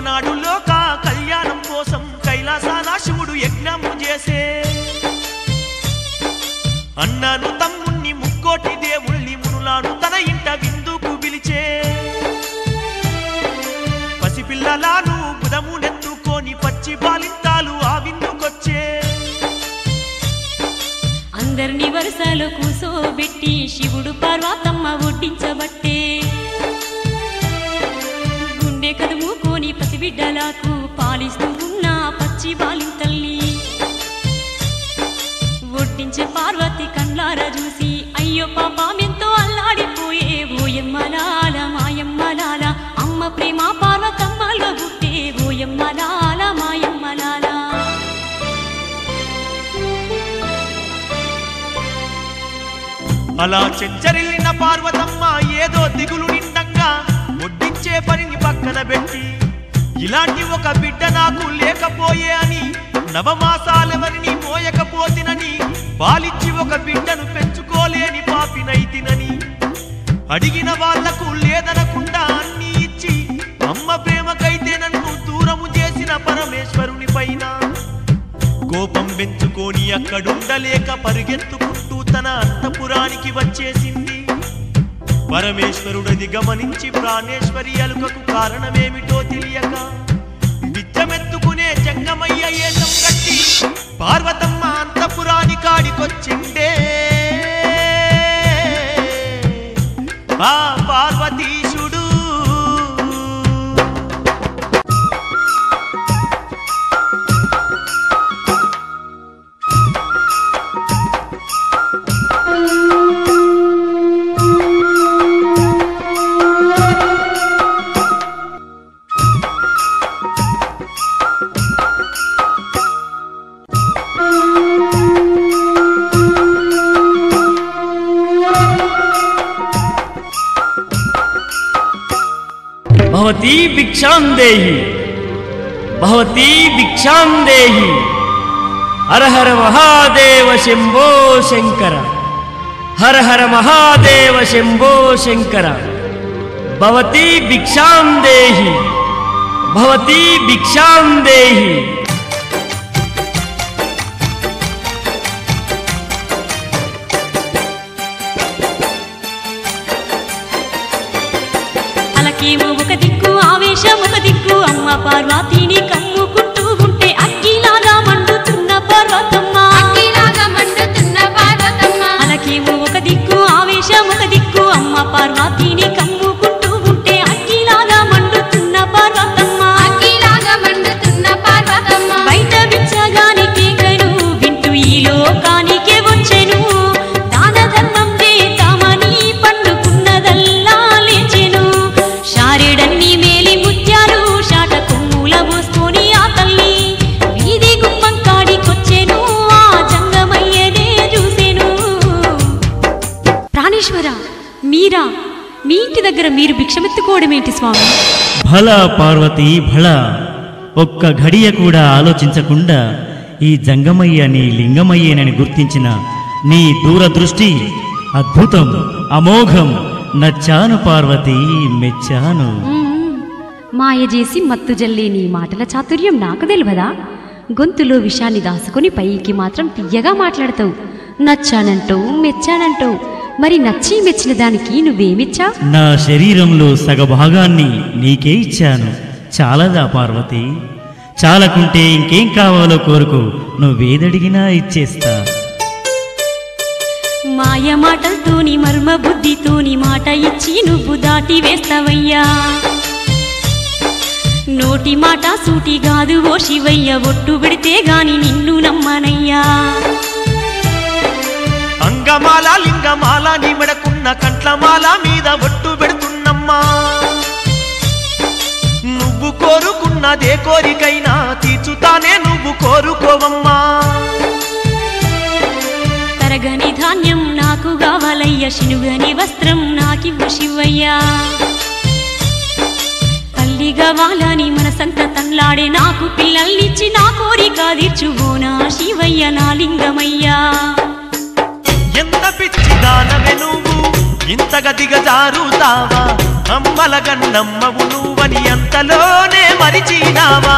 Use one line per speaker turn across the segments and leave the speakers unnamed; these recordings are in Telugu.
ఒకనాడు లోక కళ్యాణం కోసం కైలాసాన శివుడు యజ్ఞము చేసే అన్నను తమ్ముణ్ణి ముక్కోటి దేవుళ్ళి మునులాను తన ఇంట విందుకు పిలిచే పసిపిల్లలాను బుధమునెత్తుకొని పచ్చి బాలింతాలు ఆ విందుకొచ్చే
అందరిని వరుసలో కూసోబెట్టి శివుడు పార్వతమ్మ ఒడ్డించబట్టే గుండె కదుముకొని పసిబిడ్డలకు పాలిస్తూ ఉన్న పచ్చి బాలింతల్ని ఒడ్డించే పార్వతి కండ్లార చూసి అయ్యో పాపమెంతో అల్లాడిపోయే ఓయమ్మలాల మాయమ్మలాల అమ్మ ప్రేమ పార్వతమ్మలో పుట్టే ఓయమ్మలాల మాయమ్మలాల
అలా చెంచరిల్లిన పార్వతమ్మ ఏదో దిగులు నిండంగా ఒడ్డించే పనిని పక్కన పెట్టి ఇలాంటి ఒక బిడ్డ నాకు లేకపోయే అని నవమాసాలెవరిని మోయకపోతినని పాలిచ్చి ఒక బిడ్డను పెంచుకోలేని పాపినైతినని అడిగిన వాళ్లకు లేదనకుండా అన్ని ఇచ్చి అమ్మ ప్రేమకైతే నన్ను దూరము చేసిన పరమేశ్వరుని పైన కోపం పెంచుకొని అక్కడుండలేక పరిగెత్తుకుంటూ తన అంతపురానికి వచ్చేసింది పరమేశ్వరుడది గమనించి ప్రాణేశ్వరి అలుకకు కారణమేమిటో తెలియక బిచ్చమెత్తుకునే జంగమయ్య ఏసం కట్టి పార్వతమ్మ అంతపురాని కాడికొచ్చిండే ఆ పార్వతీశుడు
భవతీ భిక్షాం దేహి భవతీ భిక్షాం దేహి హర హర మహాదేవ శంభో శంకర హర హర మహాదేవ శంభో శంకర భవతీ భిక్షాం దేహి భవతీ భిక్షాం దేహి
అలకేమో ఒక దిక్కు ఆవేశం ఒక దిక్కు అమ్మ పార్వతిని కమ్ముకుంటూ ఉంటే అగ్గిలాగా మండుతున్న పార్వతమ్మ
అగ్గిలాగా మండుతున్న పార్వతమ్మ
అలకేమో ఒక దిక్కు ఆవేశం ఒక దిక్కు అమ్మ పార్వతిని కమ్ముకుంటూ ఉంటే అగ్గిలాగా మండుతున్న పార్వతమ్మ
అగ్గిలాగా మండుతున్న పార్వతమ్మ
బయట బిచ్చగాని కేకను వింటూ ఈ లోకానికే వచ్చెను దాన ధర్మం చేతామని పండుకున్నదల్లా లేచెను షారెడన్ని మేలి ముత్యాలు షాట కొమ్ముల పోసుకొని ఆ తల్లి వీధి గుమ్మం కాడికొచ్చెను ఆ జంగమయ్యనే చూసెను ప్రాణేశ్వర మీరా మీ ఇంటి దగ్గర మీరు భిక్షమెత్తుకోవడమేంటి స్వామి
భళ పార్వతి భళ ఒక్క ఘడియ కూడా ఆలోచించకుండా ఈ జంగమయ్యని లింగమయ్యేనని గుర్తించిన నీ దూరదృష్టి అద్భుతం అమోఘం నచ్చాను పార్వతి మెచ్చాను
మ్మ్. మాయ చేసి మత్తు జల్లే నీ మాటల చాతుర్యం నాకు తెలియదా గొంతులో విషాన్ని దాసుకుని పైకి మాత్రం తీయగా మాట్లాడతావు నచ్చానంటావు మెచ్చానంటావు మరి నచ్చి మెచ్చిన దానికి నువ్వేమిచ్చా
నా శరీరంలో సగభాగాన్ని నీకే ఇచ్చాను చాలదా పార్వతి చాలకుంటే ఇంకేం కావాలో కోరుకో నువ్వేదడిగినా ఇచ్చేస్తా
మాయ మాటలతోని మర్మ బుద్ధితోని మాట ఇచ్చి నువ్వు దాటి వేస్తావయ్యా నోటి మాట సూటి కాదు ఓ శివయ్య ఒట్టు పెడితే గాని నిన్ను నమ్మనయ్యా
అంగమాల లింగమాల నిమిడకున్న కంట్లమాల మీద ఒట్టు పెడుతున్నమ్మా నువ్వు కోరుకున్నదే కోరికైనా తీర్చుతానే నువ్వు కోరుకోవమ్మా
తరగని ధాన్యం నాకు కావాలయ్య శినుగని వస్త్రం నాకివ్వు శివయ్యా తల్లి కావాలని మనసంత తన్లాడే నాకు పిల్లల్నిచ్చి నా కోరిక తీర్చువోనా శివయ్య నా లింగమయ్యా
ఎంత పిచ్చి దానవే నువ్వు ఇంతగా దిగజారుతావా అమ్మల గన్నమ్మవు నువ్వని అంతలోనే మరిచినావా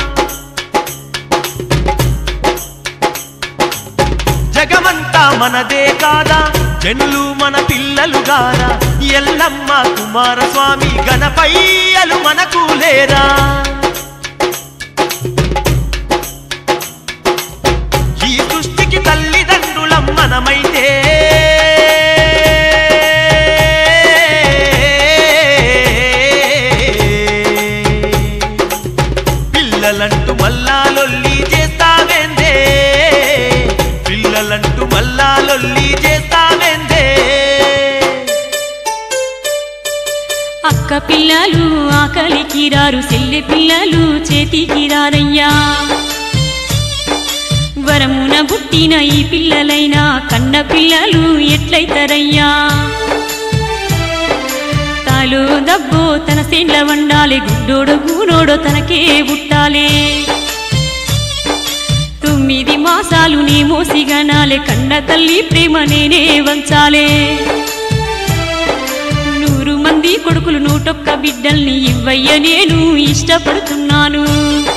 జగమంతా మనదే కాదా జనులు మన పిల్లలు గారా ఎల్లమ్మ కుమారస్వామి గణపయ్యలు మనకు లేరా ఈ సృష్టికి తల్లిదండ్రులం మనమైతే పిల్లలంటూ మల్లా లొల్లి చేస్తావేందే పిల్లలంటూ మల్లా లొల్లి చేస్తావేందే
అక్క పిల్లలు ఆకలికి రారు సెల్లె పిల్లలు చేతికి రారయ్యా వరమున పుట్టిన ఈ పిల్లలైనా కన్న పిల్లలు ఎట్లయితారయ్యా తాలో దబ్బో తన సెండ్ల వండాలి గుడ్డోడో గూనోడో తనకే పుట్టాలే తొమ్మిది మాసాలు నీ మోసిగనాలే కన్న తల్లి ప్రేమ నేనే వంచాలే నూరు మంది కొడుకులు నూటొక్క బిడ్డల్ని ఇవ్వయ్య నేను ఇష్టపడుతున్నాను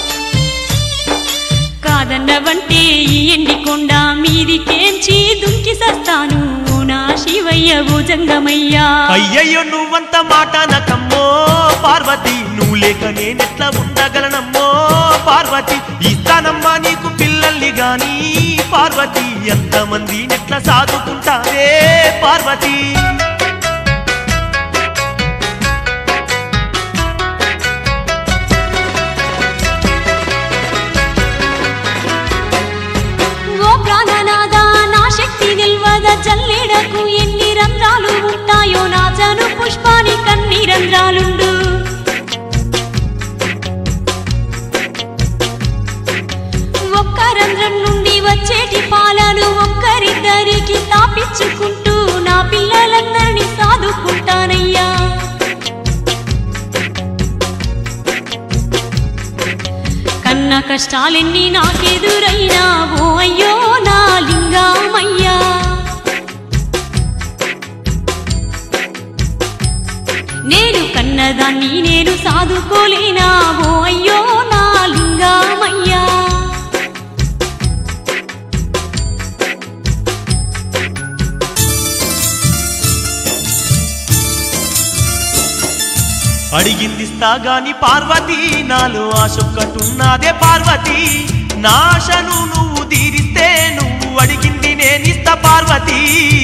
కాదన్నవంటే ఈ ఎండికొండ మీదికేంచి దుంకి సస్తాను ఓ నా శివయ్య ఓ జంగమయ్యా
అయ్యయ్యో నువ్వంత మాట నకమ్మో పార్వతి నువ్వు లేక నేనెట్లా ఉండగలనమ్మో పార్వతి ఇస్తానమ్మా నీకు పిల్లల్ని గాని పార్వతి ఎంతమంది నెట్లా సాదుకుంటావే పార్వతి
ఓ ప్రాణనాథ నా శక్తి నిల్వద జల్లేడకు ఎన్ని రంధ్రాలు ఉంటాయో నా జను పుష్పాని కన్ని రంధ్రాలుండు ఒక్క రంధ్రం నుండి వచ్చేటి పాలను ఒక్కరిద్దరికి తాపించుకుంటూ నా పిల్లలందరినీ సాదుకుంటానయ్యా కన్న కష్టాలెన్ని నాకెదురైనా ఓ అయ్యో నా లింగామయ్యా నేను కన్నదాన్ని నేను సాదుకోలేనా ఓ అయ్యో నా లింగామయ్యా
అడిగిందిస్తా గాని పార్వతి నాలో ఆశొక్కటున్నాదే పార్వతి నాశను నువ్వు తీరిస్తే నువ్వు అడిగింది నేనిస్తా పార్వతి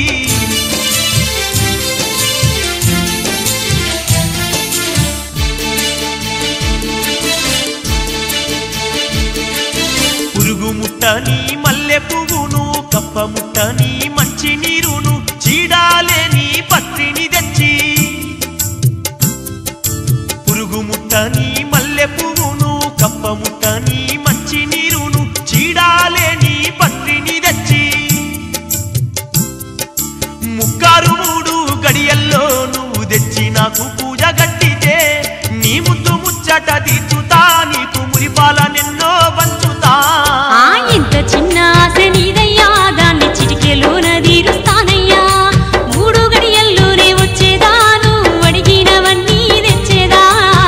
పురుగు ముట్టని మల్లె పువ్వును కప్ప ముట్టని మంచి నీరును చీడాలేని పత్రిని తెచ్చి పురుగు ముట్టని మల్లె పువ్వును కప్ప ముట్టని మంచి నీరును చీడాలేని పత్రిని తెచ్చి ముక్కారు మూడు గడియల్లో నువ్వు తెచ్చి నాకు పూజ గట్టితే నీ ముద్దు ముచ్చట తీర్చుతా నీకు మురిపాల నిన్నో పంచుతా
ఆ ఇంత చిన్న ఆశ నీదయ్యా దాన్ని చిటికెలోన తీరుస్తానయ్యా మూడు గడియల్లోనే వచ్చేదా నువ్వు అడిగినవన్నీ తెచ్చేదా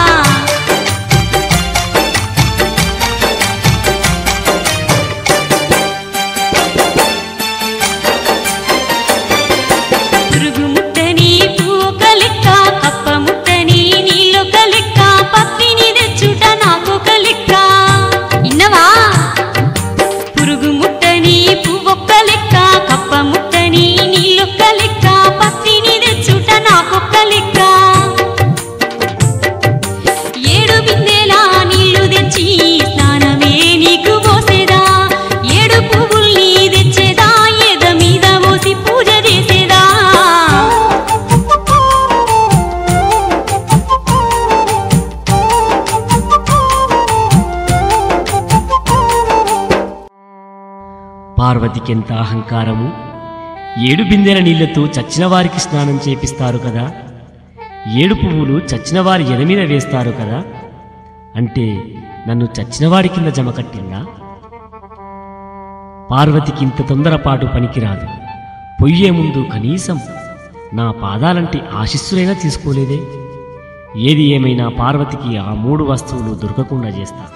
పురుగు ముట్టని పువ్వొక లెక్క కప్ప ముట్టని నీళ్ళొక లెక్క పత్తిని తెచ్చుట నాకొక లెక్క ఇన్నవా పురుగు ముట్టని పువ్వొక్క లెక్క కప్ప ముట్టని నీళ్ళొక్క లెక్క పత్తిని తెచ్చుట నాకొక్క లెక్క ఏడు బిందెలా నీళ్లు తెచ్చి స్నానమే నీకు పోసేదా ఏడు పువ్వుల్ని తెచ్చేదా ఎద మీద పోసి పూజ చేసేదా
పార్వతికెంత అహంకారము ఏడు బిందెల నీళ్లతో చచ్చిన వారికి స్నానం చేపిస్తారు కదా ఏడు పువ్వులు చచ్చిన వారి ఎద మీద వేస్తారు కదా అంటే నన్ను చచ్చినవాడి కింద జమ కట్టిందా పార్వతికి ఇంత తొందరపాటు పనికిరాదు పొయ్యే ముందు కనీసం నా పాదాలంటి ఆశిస్సులైనా తీసుకోలేదే ఏది ఏమైనా పార్వతికి ఆ మూడు వస్తువులు దొరకకుండా చేస్తా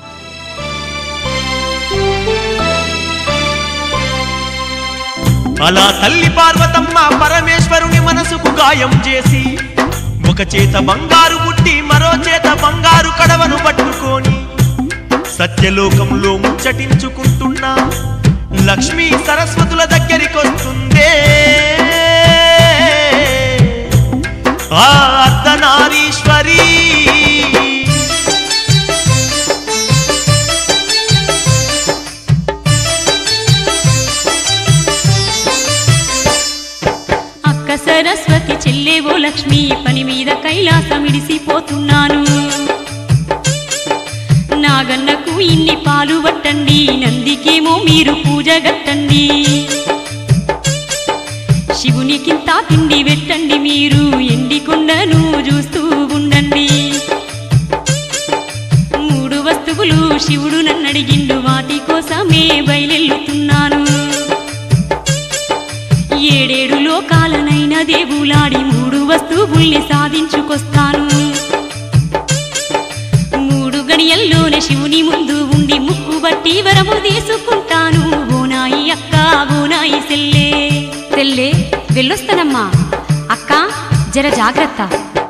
అలా తల్లి పార్వతమ్మ పరమేశ్వరుని మనసుకు గాయం చేసి ఒక చేత బంగారు బుట్టి మరో చేత బంగారు కడవను పట్టుకొని సత్యలోకంలో ముచ్చటించుకుంటున్న లక్ష్మీ సరస్వతుల దగ్గరికొస్తుందే ఆ అర్ధనారీశ్వరి
అక్క సరస్వతి చెల్లేవో లక్ష్మి పని మీద కైలాసమిడిసిపోతున్నాను నాగన్నకు ఇన్ని పాలు పట్టండి నందికేమో మీరు పూజ గట్టండి శివునికింత తిండి పెట్టండి మీరు ఎండి కొండను చూస్తూ ఉండండి మూడు వస్తువులు శివుడు నన్నడిగిండు వాటి కోసమే బయలెల్లుతున్నాను ఏడేడు లోకాలనైన దేవులాడి మూడు వస్తువుల్ని సాధించుకొస్తాను మూడు గడియల్లోనే శివుని ముందు ఉండి ముక్కు బట్టి వరము తీసుకుంటాను ఓనాయి అక్క ఓనాయి సెల్లే
తెల్లే వెళ్ళొస్తానమ్మా అక్క జర జాగ్రత్త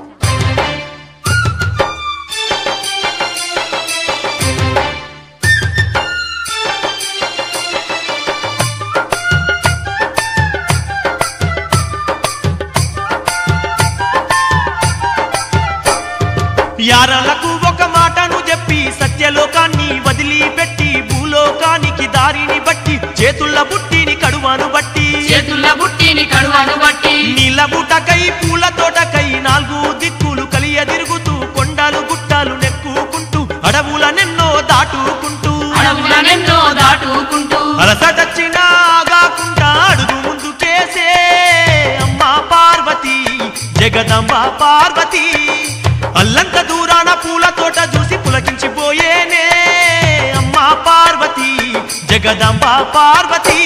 యారలకు ఒక మాటను చెప్పి సత్యలోకాన్ని వదిలిపెట్టి భూలోకానికి దారిని బట్టి చేతుల బుట్టిని కడువను బట్టి
చేతుల బుట్టిని కడువను బట్టి
నీలబుటకై పూల తోటకై నాలుగు దిక్కులు కలియదిరుగుతూ కొండలు గుట్టలు నెక్కుకుంటూ అడవులనెన్నో దాటుకుంటూ
అడవులనెన్నో దాటుకుంటూ
అలసటచ్చినా ఆగాకుండా అడుగు ముందుకేసే అమ్మ పార్వతి జగదంబ పార్వతి అల్లంత దూరాన పూల తోట చూసి పులకించిపోయేనే అమ్మ పార్వతి జగదంబ పార్వతి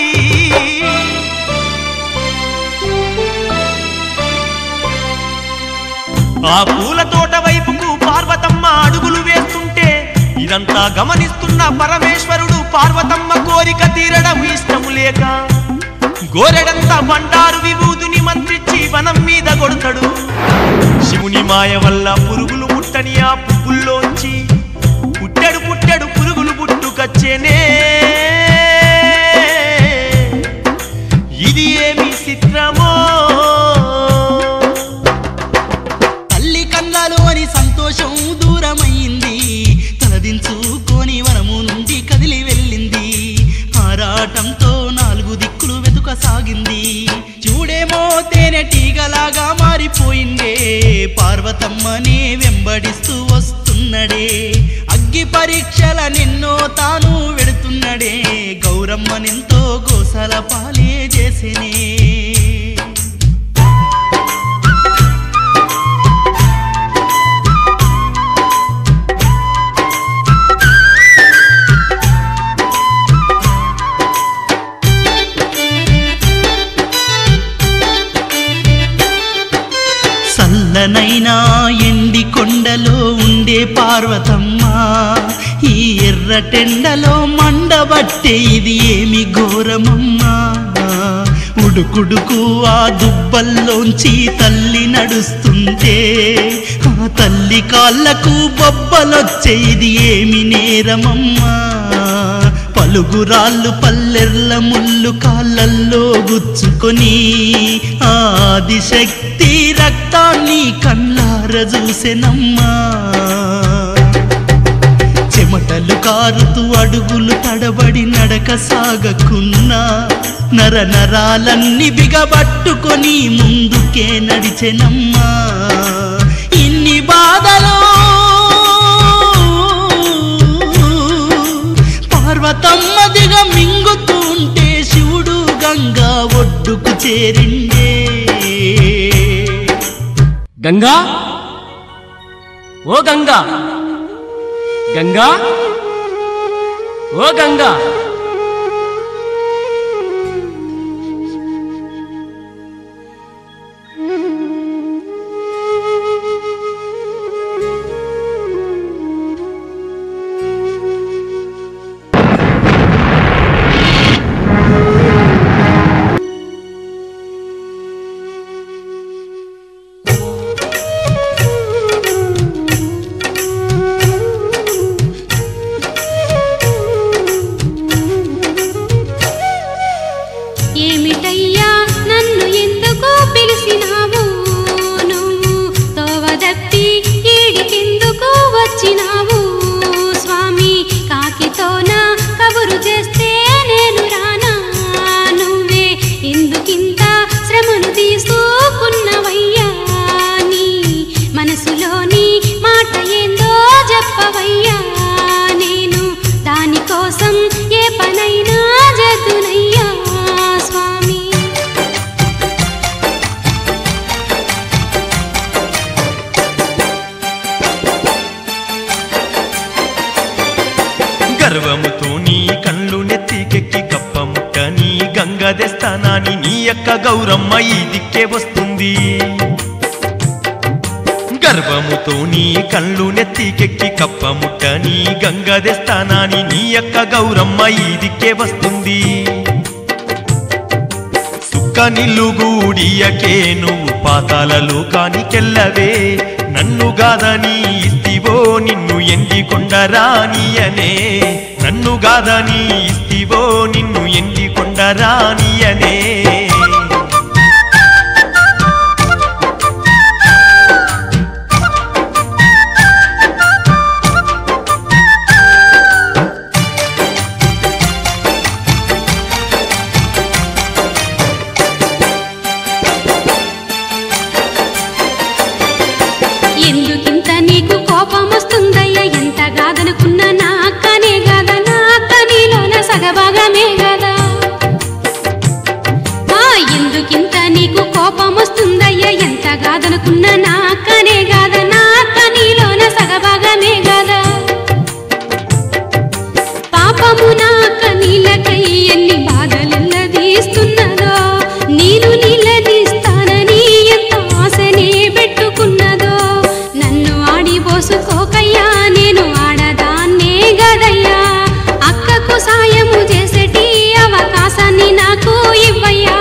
ఆ పూల తోట వైపుకు పార్వతమ్మ అడుగులు వేస్తుంటే ఇదంతా గమనిస్తున్న పరమేశ్వరుడు పార్వతమ్మ కోరిక తీరడం ఇష్టము లేక గోరెడంత బండారు విభూతిని మంత్రిచ్చి వనం మీద కొడతాడు శివుని మాయ వల్ల పురుగులు ముట్టని ఆ పువ్వుల్లోంచి పుట్టెడు పుట్టెడు పురుగులు పుట్టుకచ్చేనే ఇది ఏమి చిత్రమో
తల్లి కన్నాలు అని సంతోషం దూరమైంది తలదించుకొని వనము నుండి కదిలి వెళ్ళింది ఆరాటంతో నాలుగు దిక్కులు వెతుకసాగింది చూడేమో తేనెటీగలాగా మారిపోయిందే పార్వతమ్మనే వెంబడిస్తూ వస్తున్నడే అగ్గి పరీక్షల నిన్నో తాను వెడుతున్నడే గౌరమ్మనెంతో గోసల పాలే చేసేనే చల్లనైనా ఎండి కొండలో ఉండే పార్వతమ్మ ఈ ఎర్రటెండలో మండబట్టే ఇది ఏమి ఘోరమమ్మా ఉడుకుడుకు ఆ దుబ్బల్లోంచి తల్లి నడుస్తుంటే ఆ తల్లి కాళ్ళకు బొబ్బలొచ్చే ఇది ఏమి నేరమమ్మా పలుగురాళ్ళు పల్లెర్ల ముళ్ళు కాళ్ళల్లో గుచ్చుకొని ఆదిశక్తి రక్తాన్ని కళ్ళార చూసెనమ్మా చెమటలు కారుతూ అడుగులు తడబడి నడక సాగకున్నా నర నరాలన్నీ బిగబట్టుకొని ముందుకే నడిచెనమ్మా ఇన్ని బాధలో పార్వతమ్మ దిగ మింగుతుంటే శివుడు గంగా ఒడ్డుకు చేరిండే
గంగా ఓ గంగా గంగా ఓ గంగా
గర్వముతో నీ కళ్ళు నెత్తికెక్కి కప్పముట్ట నీ గంగదెస్తానాని నీ యొక్క గౌరమ్మ ఈ దిక్కే వస్తుంది గర్వముతో నీ కళ్ళు నెత్తికెక్కి కప్పముట్ట నీ గంగదెస్తానాని నీ యొక్క గౌరమ్మ ఈ దిక్కే వస్తుంది సుక్క నిల్లుగూడియకే నువ్వు పాతాలలో కానికెళ్ళవే నన్ను గాదని ఇస్తివో నిన్ను ఎండి కొండరానియనే నన్ను గాదని ఇస్తివో నిన్ను ఎండి కొండరానియనే
ఎందుకింత నీకు కోపం వస్తుందయ్యా ఎంత కాదనుకున్నా నా అక్కనే కాదా నా అక్క నీలోన సగభాగమే కదా ఆ ఎందుకింత నీకు కోపం వస్తుందయ్యా ఎంత కాదనుకున్నా నా అక్కనే కాదా నా అక్క నీలోన సగభాగమే కదా పాపము నా అక్క నీళ్ళకై ఎన్ని బాధలెల్లదీస్తున్నదో నేను నీళ్ళదీస్తానని ఎంత ఆశనే పెట్టుకున్నదో నన్ను ఆడిపోసుకోకయ్యా నేను ఆడదాన్నే గదయ్యా అక్కకు సాయము చేసేటి అవకాశాన్ని నాకు ఇవ్వయ్యా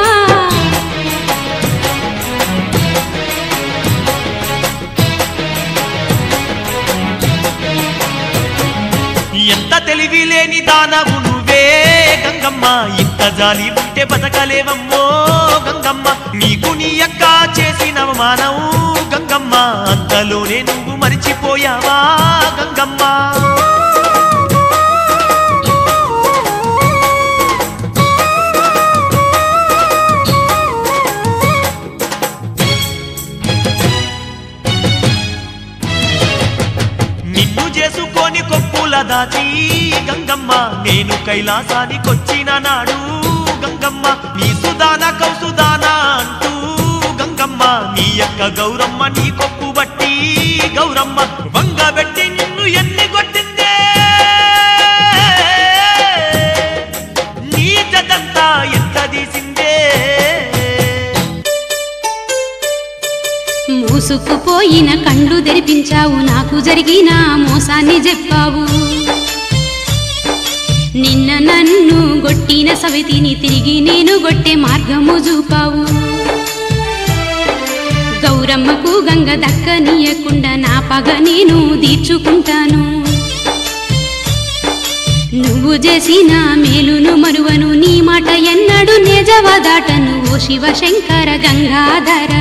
ఎంత తెలివి లేని దానవు నువ్వే గంగమ్మ ఇంత జాలి ఉంటే బతకలేవమ్మో గంగమ్మ నీకు నీ అక్క చేసిన అవమానము గంగమ్మ అంతలోనే నువ్వు మరిచిపోయావా గంగమ్మ నిన్ను చేసుకొని కొప్పుల దాచి గంగమ్మ నేను కైలాసానికొచ్చిన నాడు గంగమ్మ నీ సుదాన కౌసుదాన అంటూ గంగమ్మ నీ యొక్క గౌరమ్మ నీ కొప్పు బట్టి గౌరమ్మ వంగబెట్టి నిన్ను ఎన్ని కొట్టిందే నీ జతంతా ఎంత తీసిందే
మూసుకుపోయిన కండ్లు తెరిపించావు నాకు జరిగిన మోసాన్ని చెప్పావు నిన్న నన్ను గొట్టిన సవితిని తిరిగి నేను గొట్టే మార్గము చూపావు గౌరమ్మకు గంగ దక్కనీయకుండా నా పగ నేను తీర్చుకుంటాను నువ్వు చేసిన మేలును మరువను నీ మాట ఎన్నడు నిజవదాటను ఓ శివ శంకర గంగాధర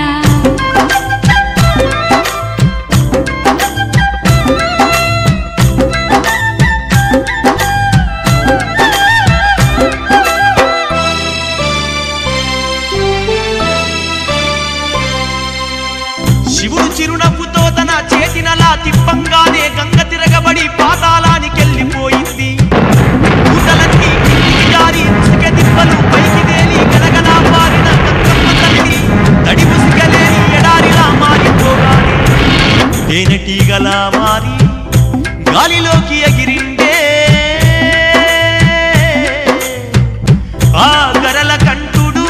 శివుడు చిరునవ్వుతో తన చేతినలా తిప్పంగానే గంగ తిరగబడి పాతాళానికెళ్ళిపోయింది పూతలన్నీ కిందికి జారి ఇసుక దిబ్బలు పైకి తేలి గలగలా పారిన గంగమ్మ తల్లి తడి ముసుగలేని ఎడారిలా మారిపోగానే తేనెటీగలా మారి గాలిలోకి ఎగిరిందే ఆ గరల కంటుడు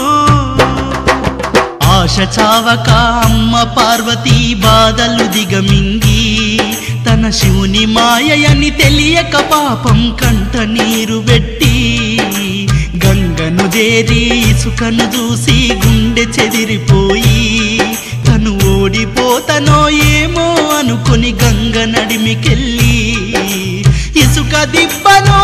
ఆశ చావక అమ్మ పార్వతీ బాధలు దిగమింగి తన శివుని మాయని తెలియక పాపం కంట నీరు పెట్టి గంగను చేరి ఇసుకను చూసి గుండె చెదిరిపోయి తను ఓడిపోతనో ఏమో అనుకుని గంగ నడిమికెళ్ళి ఇసుక దిబ్బనో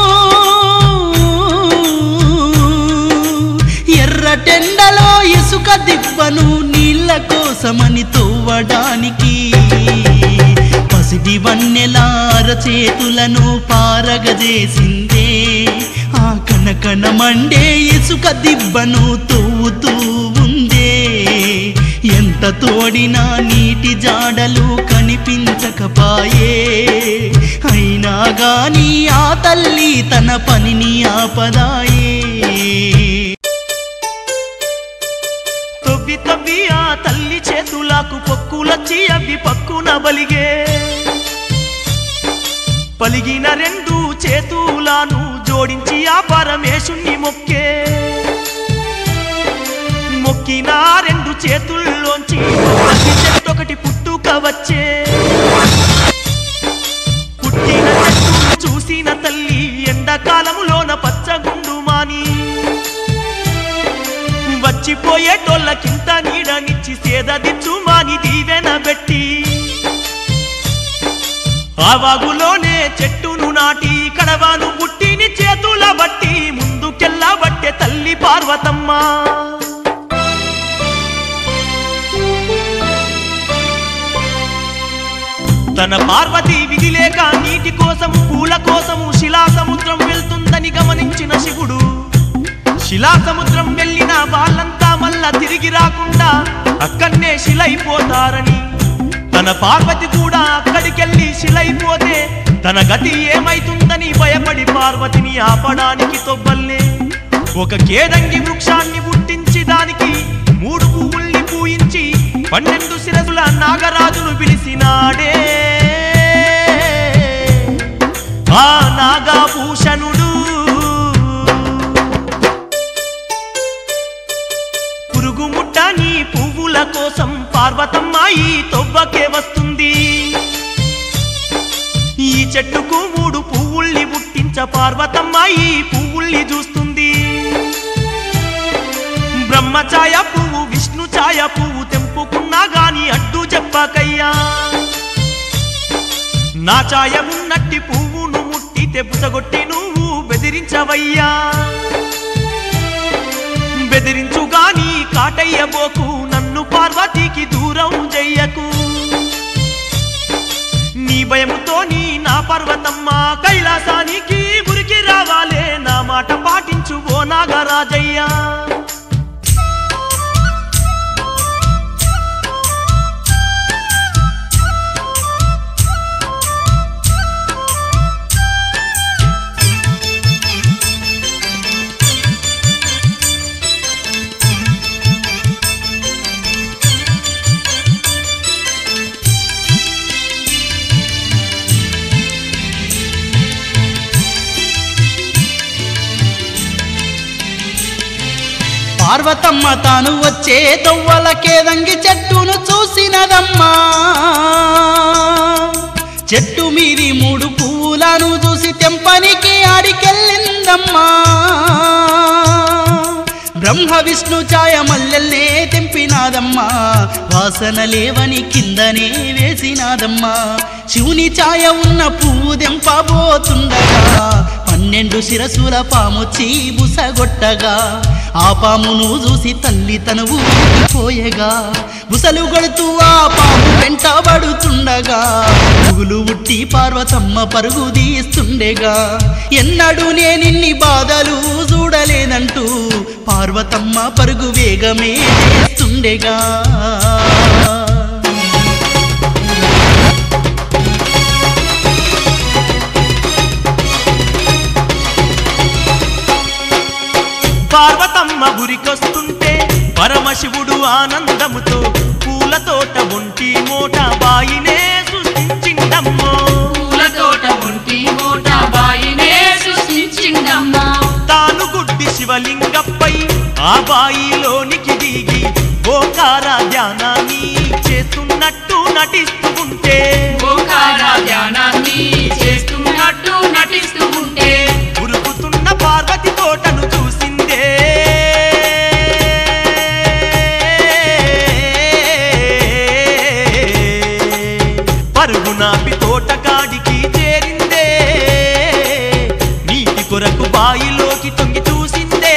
ఎర్రటెండలో ఇసుక దిబ్బను నీళ్ళ కోసమని తవ్వడానికి పసిడి వన్నెలార చేతులను పారగజేసిందే ఆ కనకన మండే ఇసుక దిబ్బను తవ్వుతూ ఉందే ఎంత తోడినా నీటి జాడలు కనిపించకపాయే అయినా గాని ఆ తల్లి తన పనిని ఆపదాయే
తొవ్వి తవ్వి ఆ తల్లి చేతులకు పొక్కులొచ్చి అవి పక్కున బలిగే పలిగిన రెండు చేతులను జోడించి ఆ పరమేశుణ్ణి మొక్కే మొక్కిన రెండు చేతుల్లోంచి ప్రతి చెట్టొకటి పుట్టుక వచ్చే పుట్టిన చెట్టు చూసిన తల్లి ఎండాకాలములోన పచ్చగుండు మాని వచ్చిపోయేటోళ్ళకింత నీడనిచ్చి సేదదిచ్చు మాని దీవెన పెట్టి ఆ వాగులోనే చెట్టును నాటి కడవాను పుట్టిని చేతుల బట్టి ముందుకెళ్ళబట్టే తల్లి పార్వతమ్మ తన పార్వతి విధి లేక నీటి కోసము పూల కోసము శిలా సముద్రం వెళ్తుందని గమనించిన శివుడు శిలా సముద్రం వెళ్ళిన వాళ్ళంతా మళ్ళా తిరిగి రాకుండా అక్కడనే శిలైపోతారని తన పార్వతి కూడా అక్కడికెళ్ళి శిలైపోతే తన గతి ఏమైతుందని భయపడి పార్వతిని ఆపడానికి తొవ్వల్లే ఒక కేదంగి వృక్షాన్ని పుట్టించి దానికి మూడు పువ్వుల్ని పూయించి పన్నెండు శిరసుల నాగరాజును పిలిచినాడే ఆ నాగభూషణుడు పురుగు ముట్ట నీ పువ్వుల కోసం పార్వతమ్మ ఈ తొవ్వకే వస్తుంది ఈ చెట్టుకు మూడు పువ్వుల్ని పుట్టించ పార్వతమ్మ ఈ పువ్వుల్ని చూస్తుంది బ్రహ్మఛాయ పువ్వు విష్ణు ఛాయ పువ్వు తెంపుకున్నా గాని అడ్డు చెప్పకయ్యా నా ఛాయ ఉన్నట్టి పువ్వును ముట్టి తెప్పుసగొట్టి నువ్వు బెదిరించవయ్యా బెదిరించుగాని కాటయ్యబోకు నన్ను పార్వతికి దూరం చెయ్యకు నీ భయముతో నీ నా పర్వతమ్మ కైలాసానికి ఉరికి రావాలే నా మాట పాటించు ఓ నాగరాజయ్యా
పార్వతమ్మ తాను వచ్చే తొవ్వలకేదంగి చెట్టును చూసినదమ్మా చెట్టు మీది మూడు పువ్వులను చూసి తెంపనికి ఆడికెళ్ళిందమ్మా బ్రహ్మ విష్ణు ఛాయ మల్లెల్నే తెంపినాదమ్మా వాసన లేవని కిందనే వేసినాదమ్మా శివుని ఛాయ ఉన్న పువ్వు దెంపబోతుండగా పన్నెండు శిరసుల పామొచ్చి బుసగొట్టగా ఆ పామును చూసి తల్లి తనువు పోయగా బుసలు కొడుతూ ఆ పాము వెంటబడుతుండగా పుగులు ఉట్టి పార్వతమ్మ పరుగు తీస్తుండేగా ఎన్నడూ నేనిన్ని బాధలు చూడలేదంటూ పార్వతమ్మ పరుగు వేగమే చేస్తుండేగా
పార్వతమ్మ గురికొస్తుంటే పరమశివుడు ఆనందముతో పూల తోట ఒంటి మోట బాయినే సృష్టించిండమ్మో
పూల తోట ఒంటి మూట బాయినే సృష్టించిందమ్మా
తాను గుడ్డి శివలింగపై ఆ బాయిలోనికి దిగి ఓంకార ధ్యానాన్ని చేస్తున్నట్టు నటిస్తూ ఉంటే
ఓంకార ధ్యానాన్ని చేస్తున్నట్టు నటిస్తూ ఉంటే
ఉరుకుతున్న పార్వతి తోటను చూసిందే పరుగునాపి తోటకాడికి చేరిందే నీటి కొరకు బాయిలోకి తొంగి చూసిందే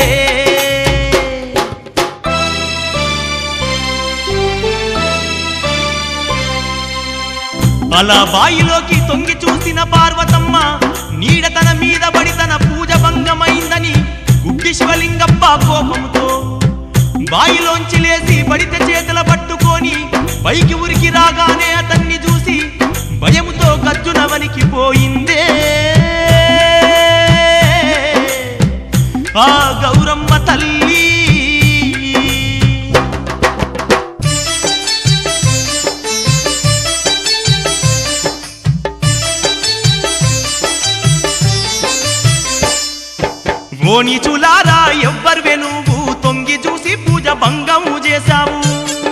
అలా బాయిలోకి తొంగి చూసిన పార్వతమ్మ నీడ తన మీద పడి తన పూజ భంగమైందని గుడ్డి శివలింగప్ప కోపముతో బాయిలోంచి లేచి బడిత చేతుల పట్టుకొని పైకి ఉరికి రాగానే అతన్ని చూసి భయముతో గజ్జునవనికి పోయిందే ఆ గౌరమ్మ తల్లి ఓనిచులారా ఎవ్వరువే నువ్వు తొంగి చూసి పూజ భంగము చేశావు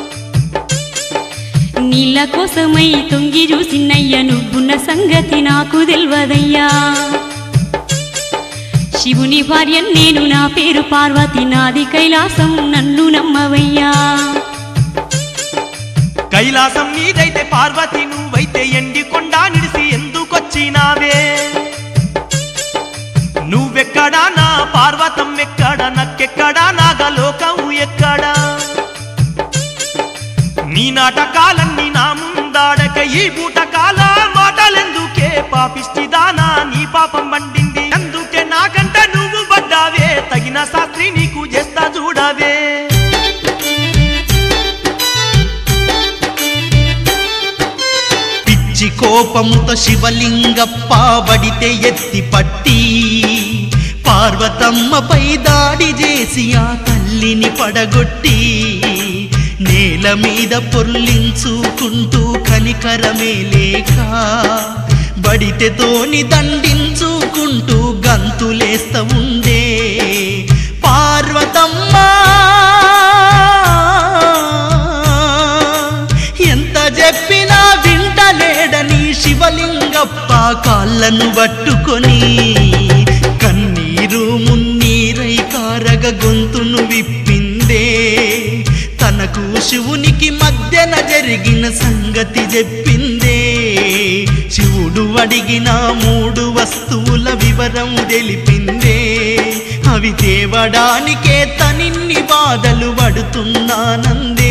నీళ్ళ కోసమై తొంగి చూసినయ్య నువ్వున్న సంగతి నాకు తెలియదయ్యా శివుని భార్య నేను నా పేరు పార్వతి నాది కైలాసం నన్ను నమ్మవయ్యా
కైలాసం నీదైతే పార్వతి నువ్వైతే ఎండి కొండ నిడిసి ఎందుకొచ్చినావే నువ్వెక్కడా నా పార్వతం ఎక్కడా నక్కెక్కడా నాగలోకం ఎక్కడా నీ నాటకాలన్నీ నా ముందాడక ఈ బూటకాల మాటలెందుకే పాపిష్టిదానా నీ పాపం పండింది అందుకే నాకంట నువ్వు పడ్డావే తగిన శాస్త్రి నీకు చేస్తా చూడవే
పిచ్చి కోపముతో శివలింగప్ప బడితే ఎత్తి పట్టి పార్వతమ్మపై దాడి చేసి ఆ తల్లిని పడగొట్టి నేల మీద పొర్లించుకుంటూ కనికరమే లేక బడితెతోని దండించుకుంటూ గంతులేస్త ఉండే పార్వతమ్మ ఎంత చెప్పినా వింటలేడని శివలింగప్ప కాళ్ళను పట్టుకొని కన్నీరు మున్నీరై కారగ గొంతును విప్పిందే తనకు శివునికి మధ్యన జరిగిన సంగతి చెప్పిందే శివుడు అడిగిన మూడు వస్తువుల వివరం తెలిపిందే అవి తేవడానికే తనిన్ని బాధలు పడుతున్నానందే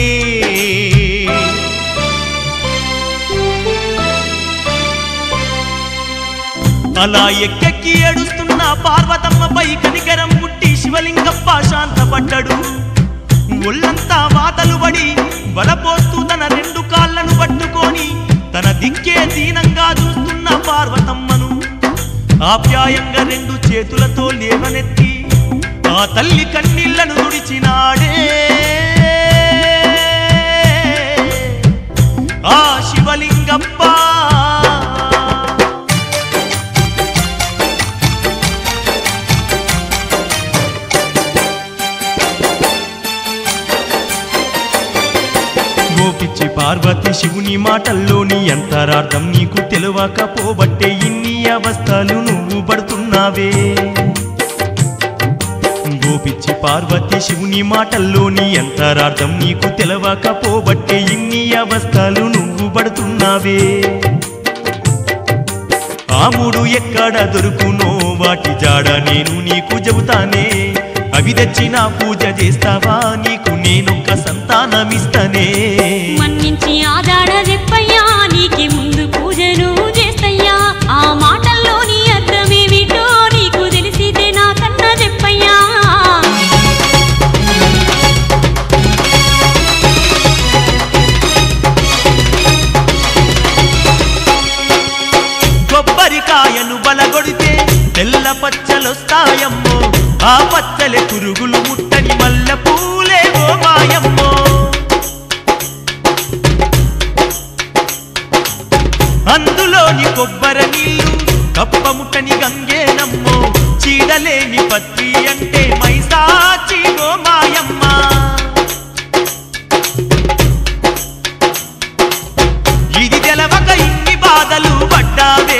అలా ఎక్కెక్కి ఏడుస్తున్న పార్వతమ్మపై కనికరం పుట్టి శివలింగప్ప శాంతపడ్డాడు ఒళ్ళంతా వాతలు పడి బలపోస్తూ తన రెండు కాళ్ళను పట్టుకొని తన దిక్కే దీనంగా చూస్తున్న పార్వతమ్మను ఆప్యాయంగా రెండు చేతులతో లేవనెత్తి ఆ తల్లి కన్నీళ్లను తుడిచినాడే ఆ శివలింగప్ప గోపిచ్చి పార్వతి శివుని మాటల్లోని అంతరార్థం నీకు తెలియకపోబట్టే ఇన్ని అవస్థలు నువ్వు పడుతున్నావే గోపిచ్చి పార్వతి శివుని మాటల్లోని అంతరార్థం నీకు తెలియకపోబట్టే ఇన్ని అవస్థలు నువ్వు పడుతున్నావే ఆముడు ఎక్కడ దొరుకునో వాటి జాడ నేను నీకు చెబుతానే అవి తెచ్చి నా పూజ చేస్తావా నీకు నేనొక్క సంతానమిస్తనే
మన్నించి ఆదాడ చెప్పయ్యా నీకి ముందు పూజను చేస్తయ్యా ఆ మాటల్లోని అర్థమేమిటో నీకు తెలిసితే నాకన్నా చెప్పయ్యా
కొబ్బరికాయను బలగొడితే తెల్ల పచ్చలొస్తాయమ్మో ఆ పచ్చలే పురుగులు ముట్టని మల్ల పూలే ఓ మాయమ్మో అందులోని కొబ్బరి నీళ్ళు కప్ప ముట్టని గంగేనమ్మో చీడలేని పత్రి అంటే మైసాచి ఓ మాయమ్మ ఇది తెలవక ఇన్ని బాధలు పడ్డావే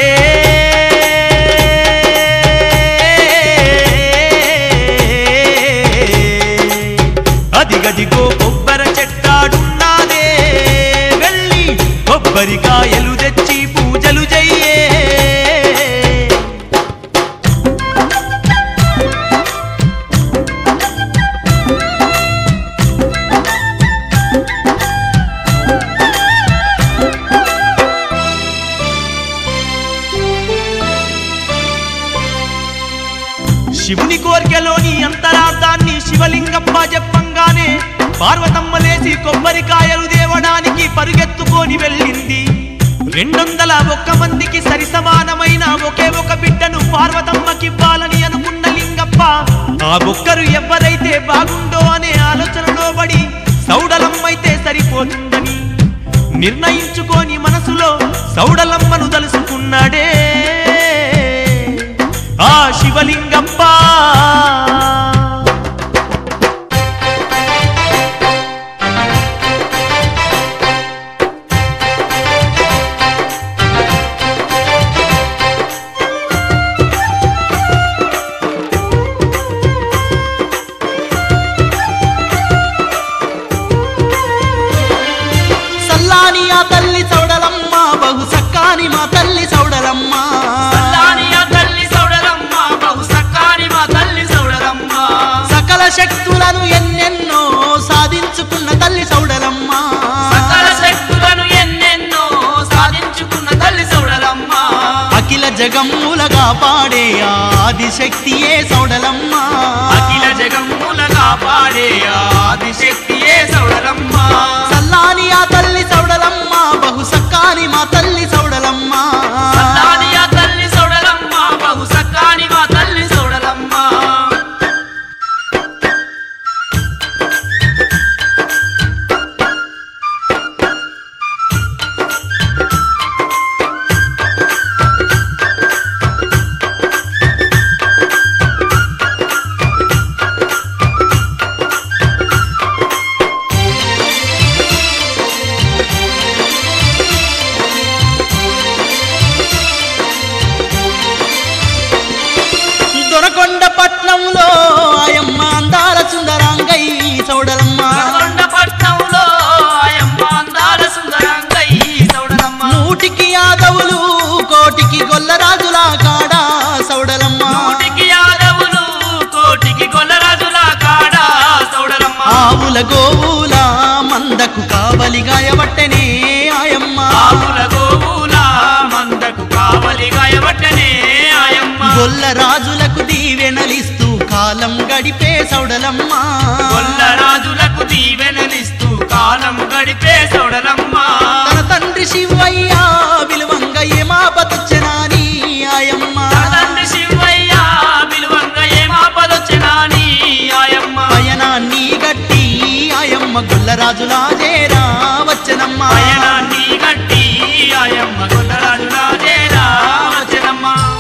అదిగదిగో కొబ్బర చెట్టాడున్నాదే వెళ్ళి కొబ్బరికాయలు తెచ్చి పూజలు చెయ్యే శివుని కోరికలోని అంతరార్థాన్ని శివలింగప్ప చెప్పంగానే పార్వతమ్మ లేచి కొబ్బరికాయలు దేవడానికి పరుగెత్తుకొని వెళ్ళింది రెండొందల ఒక్క మందికి సరి సమానమైన ఒకే ఒక బిడ్డను పార్వతమ్మకివ్వాలని అనుకున్న లింగప్ప ఆ ఒక్కరు ఎవరైతే బాగుండో అనే ఆలోచనలో పడి సౌడలమ్మైతే సరిపోతుందని నిర్ణయించుకొని మనసులో సౌడలమ్మను తలుసుకున్నాడే ఆ శివలింగప్ప
జగమ్ములగా పాడే ఆదిశక్తియే సౌడలమ్మ
అఖిల జగమ్ములగా పాడే ఆదిశక్తియే సౌడలమ్మ
సల్లాని ఆ తల్లి సౌడలమ్మ బహు సక్కాని మా తల్లి సౌడలమ్మ
సల్లాని ఆ తల్లి సౌడలమ్మ బహు సక్కాని మా తల్లి సౌడలమ్మ
దొరకొండ పట్నంలో ఆయమ్మ అందాల సుందరాంగై సౌడలమ్మ
నల్గొండ పట్నంలో ఆయమ్మ అందాల సుందరంగై సౌడలమ్మ
నూటికి యాదవులు కోటికి గొల్లరాజులా కాడా సౌడలమ్మ
నూటికి యాదవులు కోటికి గొల్లరాజుల కాడ సౌడలమ్మ
ఆవుల గోవుల మందకు కావలిగాయబట్టనే ఆయమ్మ
ఆవుల గోవుల మందకు కావలి గాయబట్టనే ఆయమ్మ
గొల్ల రాజులకు దీవెనలిస్తూ కాలం గడిపే సౌడలమ్మ
గొల్లరాజులకు దీవెనలిస్తూ కాలం గడిపే సౌడలమ్మ
తన తండ్రి శివయ్య విలువంగ ఏమాపతొచ్చనాని ఆయమ్మ
తన తండ్రి శివయ్య విలువంగ ఏమాపదొచ్చినా నీ ఆయమ్మ
పయనాన్ని గట్టి ఆయమ్మ గొల్లరాజులా చేరా వచ్చనమ్మ
పయనాన్ని గట్టి ఆయమ్మ గొల్లరాజులా చేరా వచ్చనమ్మ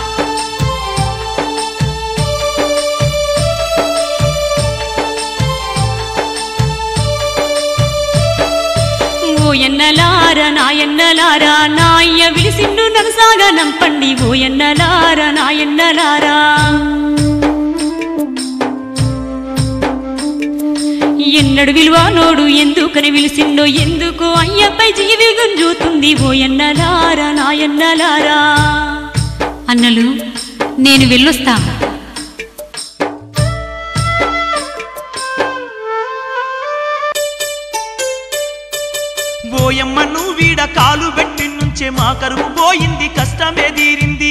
ఓయన్నలార నాయన్నలారా నాయ్య విలిసిండు నరసాగా నంపండి ఓయన్నలార నాయన్నలారా ఎన్నడు విలువనోడు ఎందుకని విలిసిండో ఎందుకో అయ్యపై జీవి గుంజుతుంది ఓయన్నలారా నాయన్నలారా
అన్నలు నేను వెళ్ళొస్తా
ఓయమ్మ నువ్వు వీడ కాలు పెట్టి నుంచే మా కరువు పోయింది కష్టమే తీరింది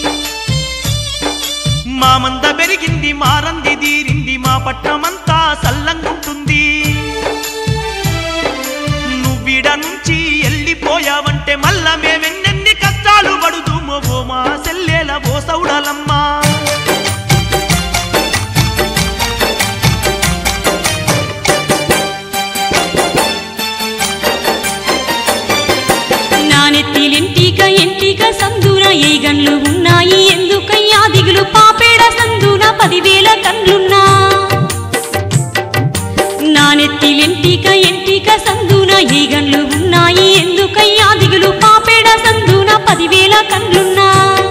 మా మంద పెరిగింది మారంది తీరింది మా పట్టణమంతా సల్లంగుంటుంది నువ్వీడ నుంచి వెళ్ళిపోయావంటే మళ్ళా మేమెన్నెన్ని కష్టాలు పడుదుమో ఓ మా సెల్లేల ఓ సౌడలమ్మా
నానెత్తిలెంటిక ఎంటిక సందున ఏ గన్లు ఉన్నాయి ఎందుకయ్యా దిగులు పాపేడ సందున పదివేల కన్లున్నా నానెత్తిలెంటిక ఎంటిక సందున ఏ గన్లు ఉన్నాయి ఎందుకయ్యా దిగులు పాపేడ సందున పదివేల కన్లున్నా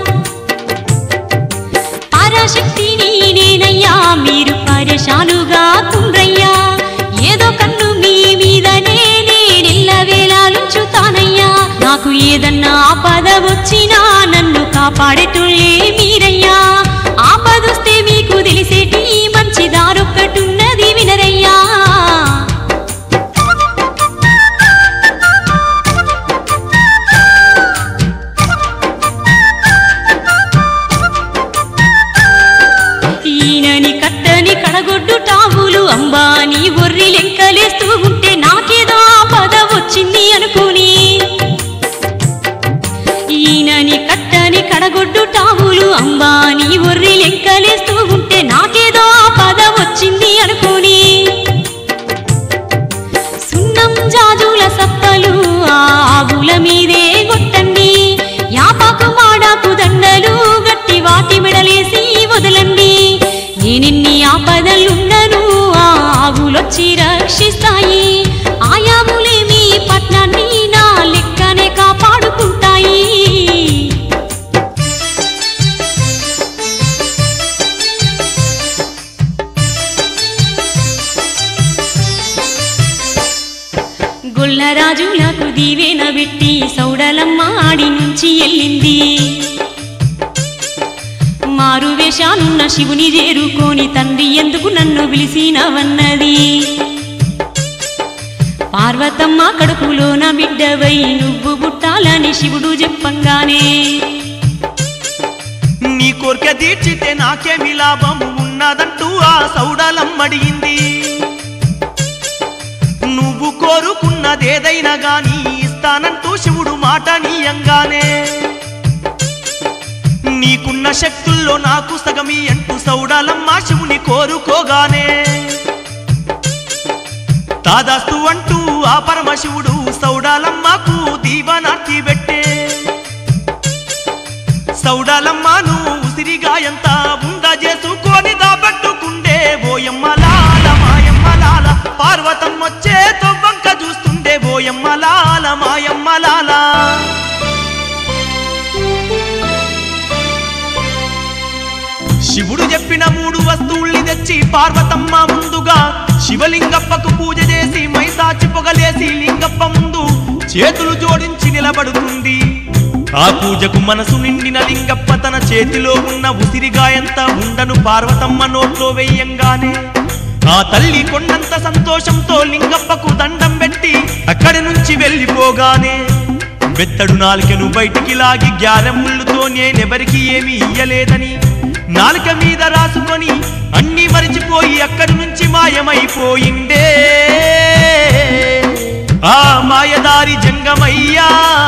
పరాశక్తిని నేనయ్యా మీరు పరేషానుగా కుండ్రయ్యా ఏదో కన్ను మీ మీద నేనెల్ల వేలాలుంచుతానయ్యా నాకు ఏదన్నా ఆపద వచ్చినా నన్ను కాపాడేటోళ్ళే మీరయ్యా ఆపదొస్తే మీకు తెలిసేటి మంచి దారొక్కటున్నది వినరయ్యా ఈయనని కట్టని కడగొడ్డు టావులు అంబాని ఒర్రి లెక్కలేస్తూ ఉంటే నాకేదో ఆపద వచ్చింది అనుకుని ఈయనని కట్టని కడగొడ్డు టావులు అంబాని ఒర్రి లెక్కలేస్తూ ఉంటే నాకేదో ఆపద వచ్చింది అనుకుని సున్నం జాజుల సత్తలు ఆ ఆవుల మీదే కొట్టండి యాపాకు మాడాకు దండలు గట్టి వాటి మెడలేసి వదలండి నేనెన్ని ఆపదలుండను ఆ ఆవులొచ్చి రక్షిస్తాయి ఆయాములే మీ పట్నాన్ని నా లెక్కనే కాపాడుకుంటాయి గొల్లరాజులకు దీవెన పెట్టి సౌడలమ్మ ఆడి నుంచి వెళ్ళింది మారు వేషానున్న శివుని చేరుకొని తండ్రి ఎందుకు నన్ను పిలిచినవన్నది పార్వతమ్మ కడుపులో నా బిడ్డవై నువ్వు పుట్టాలని శివుడు చెప్పంగానే
కోర్కె తీర్చితే నాకేమి లాభం ఉన్నదంటూ ఆ సౌడలమ్మడిగింది నువ్వు కోరుకున్నదేదైనా గాని ఇస్తానంటూ శివుడు మాట నీయంగానే నీకున్న శక్తుల్లో నాకు సగమి అంటూ సౌడాలమ్మ శివుని కోరుకోగానే తాదాస్తు అంటూ ఆ పరమశివుడు సౌడాలమ్మకు దీవనార్తి పెట్టే సౌడాలమ్మను ఉసిరిగా ఎంత ఉంద చేసుకొని దాబట్టుకుండే ఓయమ్మ లాల మాయమ్మ లాల పార్వతం వచ్చే తొవ్వంక చూస్తుండే ఓయమ్మ లాల మాయమ్మ లాల శివుడు చెప్పిన మూడు వస్తువుల్ని తెచ్చి పార్వతమ్మ ముందుగా శివలింగప్పకు పూజ చేసి మైసాచి పొగలేసి లింగప్ప ముందు చేతులు జోడించి నిలబడుతుంది ఆ పూజకు మనసు నిండిన లింగప్ప తన చేతిలో ఉన్న ఉసిరిగాయంత ఉండను పార్వతమ్మ నోట్లో వెయ్యంగానే ఆ తల్లి కొండంత సంతోషంతో లింగప్పకు దండం పెట్టి అక్కడి నుంచి వెళ్ళిపోగానే బెత్తడు నాలుకను బయటికి లాగి గ్యారెముళ్ళుతో నేనెవరికి ఏమీ ఇయ్యలేదని నాలుక మీద రాసుకొని అన్నీ మరిచిపోయి అక్కడి నుంచి మాయమైపోయిందే ఆ మాయదారి జంగమయ్యా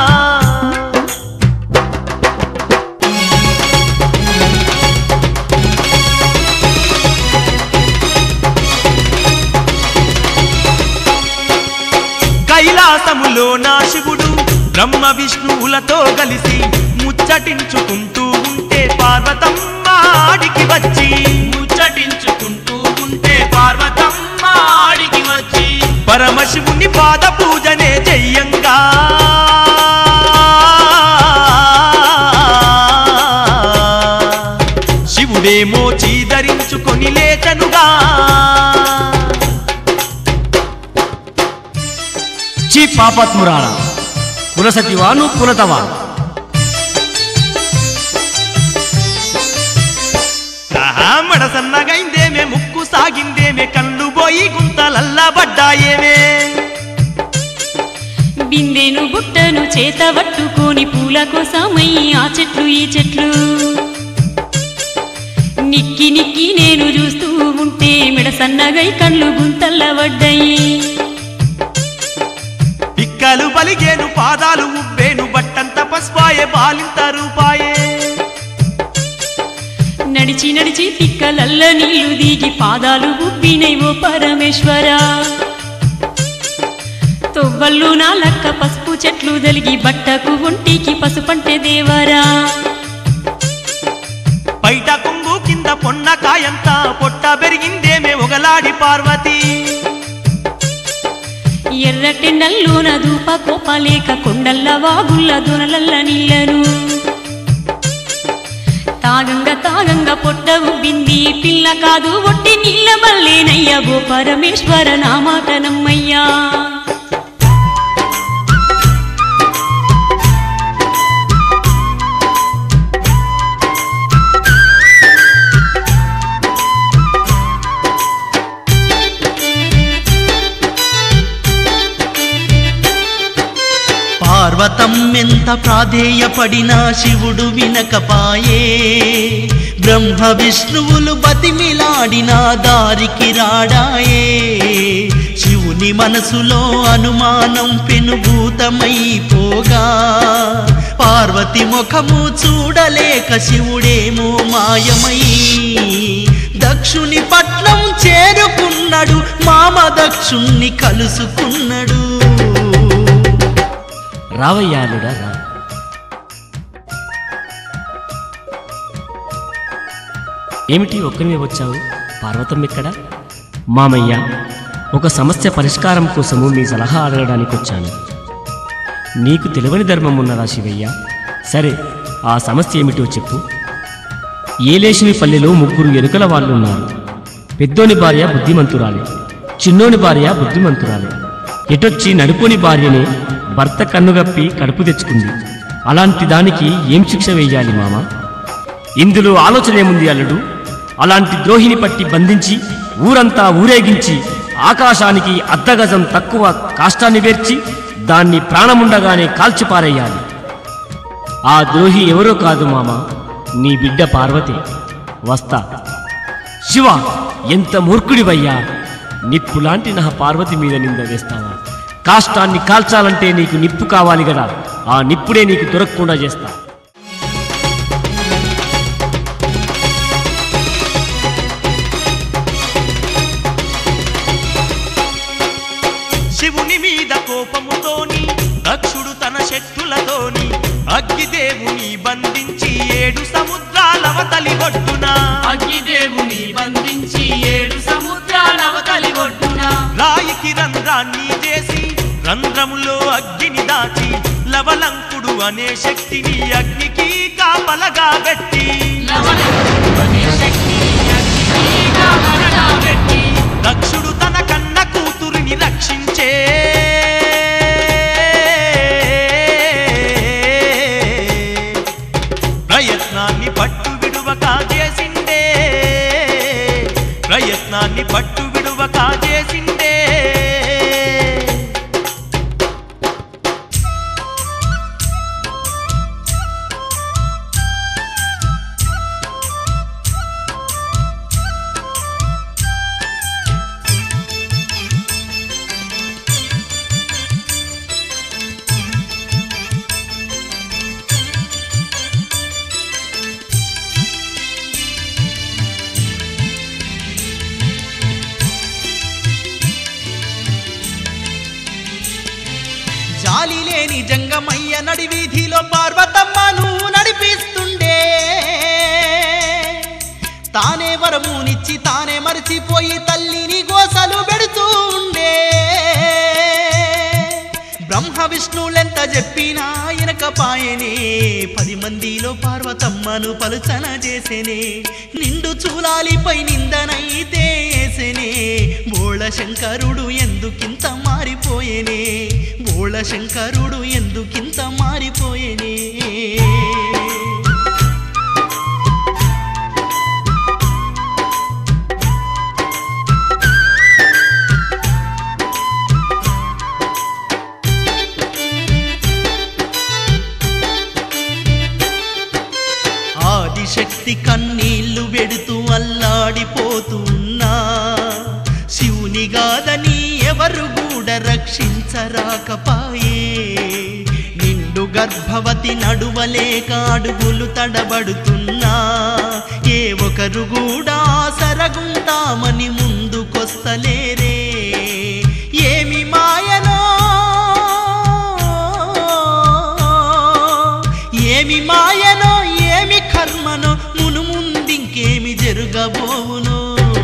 కైలాసములో నా శివుడు బ్రహ్మ విష్ణువులతో కలిసి ముచ్చటించుకుంటూ ఉంటే పార్వతమ్మ ఆడికి వచ్చి
ముచ్చటించుకుంటూ ఉంటే పార్వతమ్మ ఆడికి వచ్చి
పరమశివుని పాద పూజనే చెయ్యంగా శివుడేమో చీదరించుకొని లేచనుగా
చీ పాపాత్మురాల కులసతివాను కులతవా
ఆహా, మడసన్నగైందేమే ముక్కు సాగిందేమే కళ్ళు పోయి గుంతలల్లబడ్డాయేమే
బిందెను బుట్టను చేత పట్టుకొని పూల కోసమై ఆ చెట్లు ఈ చెట్లు నిక్కి నిక్కి నేను చూస్తూ ఉంటే మెడ సన్నగై కళ్ళు గుంతల్ల పడ్డాయి
పిక్కలు బలిగేను పాదాలు ఉబ్బేను బట్టంత పసుపాయే బాలింత రూపాయే
నడిచి నడిచి పిక్కలల్ల నీళ్లు దిగి పాదాలు ఉబ్బినై ఓ పరమేశ్వర తొవ్వళ్ళు నా లక్క పసుపు చెట్లు దలిగి బట్టకు ఒంటికి పసుపంటే దేవరా
బయట కొంగు కింద పొన్నకాయంత పొట్ట పెరిగిందేమే ఒకలాడి పార్వతి
ఎర్రటెండల్లోన దూప కోపలేక కొండల్ల వాగుల్ల దొనలల్ల నీళ్లను తాగంగ తాగంగ పొట్ట ఉబ్బింది పిల్ల కాదు ఒట్టి నీళ్ళ మల్లేనయ్య ఓ పరమేశ్వర నా మాట నమ్మయ్యా
పార్వతం ఎంత ప్రాధేయపడినా శివుడు వినకపాయే బ్రహ్మ విష్ణువులు బతిమిలాడినా దారికి రాడాయే శివుని మనసులో అనుమానం పెనుభూతమైపోగా పార్వతి ముఖము చూడలేక శివుడేమో మాయమై దక్షుని పట్నం చేరుకున్నాడు మామ దక్షుణ్ణి కలుసుకున్నాడు
రావయ్యాలుడా రా ఏమిటి ఒక్కరివే వచ్చావు పార్వతం ఎక్కడ మామయ్య ఒక సమస్య పరిష్కారం కోసము మీ సలహా అడగడానికి వచ్చాను నీకు తెలియని ధర్మం ఉన్నదా శివయ్య సరే ఆ సమస్య ఏమిటో చెప్పు ఏలేశుని పల్లెలో ముగ్గురు ఎరుకల వాళ్ళు ఉన్నారు పెద్దోని భార్య బుద్ధిమంతురాలే చిన్నోని భార్య బుద్ధిమంతురాలే ఎటొచ్చి నడుపుని భార్యనే భర్త కన్నుగప్పి కడుపు తెచ్చుకుంది అలాంటి దానికి ఏం శిక్ష వేయాలి మామ ఇందులో ఆలోచన ఏముంది అల్లుడు అలాంటి ద్రోహిని పట్టి బంధించి ఊరంతా ఊరేగించి ఆకాశానికి అర్ధగజం తక్కువ కాష్టాన్ని వేర్చి దాన్ని ప్రాణముండగానే కాల్చిపారేయాలి ఆ ద్రోహి ఎవరో కాదు మామ నీ బిడ్డ పార్వతి వస్తా శివ ఎంత మూర్ఖుడివయ్యా నిప్పులాంటి నా పార్వతి మీద నింద వేస్తావా కాష్టాన్ని కాల్చాలంటే నీకు నిప్పు కావాలి కదా ఆ నిప్పుడే నీకు దొరకకుండా చేస్తా
శివుని మీద కోపముతోని దక్షుడు తన శక్తులతోని అగ్గిదేవుని బంధించి ఏడు సముద్రాలవతలి ఒడ్డున
అగ్నిదేవుని బంధించి ఏడు సముద్రాలవతలి ఒడ్డున
రాయికి రంధ్రాన్ని చేసి రంధ్రములో అగ్గిని దాచి లవలంకుడు అనే శక్తిని అగ్నికి కాపలగా పెట్టి
లవణమనే శక్తి అగ్నికి కాపలగా పెట్టి
దక్షుడు తన కన్న కూతురిని రక్షించే ప్రయత్నాన్ని పట్టు విడువక చేసిండే ప్రయత్నాన్ని పట్టు విడువక చేసిండే
జాలి లేని జంగమయ్య నడి వీధిలో పార్వతమ్మను నడిపిస్తుండే తానే వరమునిచ్చి తానే మరిచిపోయి తల్లిని గోసలు పెడుతూ ఉండే బ్రహ్మ విష్ణులెంత చెప్పినా పాయనే పది మందిలో పార్వతమ్మను పలుచన చేసేనే నిండు చూలాలిపై నిందనైతే వేసేనే బోళ శంకరుడు ఎందుకింత మారిపోయేనే బోళ శంకరుడు ఎందుకింత మారిపోయేనే ఆదిశక్తి కన్నీళ్లు వెడుతూ అల్లాడిపోతున్నా శివుని గాదని ఎవరు కూడా రక్షించరాకపాయే నిండు గర్భవతి నడువలేక అడుగులు తడబడుతున్నా ఏ ఒకరు కూడా సరగుంటామని ముందుకొస్తలేరే ఏమి మాయనో ఏమి మాయనో ఏమి కర్మనో మును ముందింకేమి జరుగబోవునో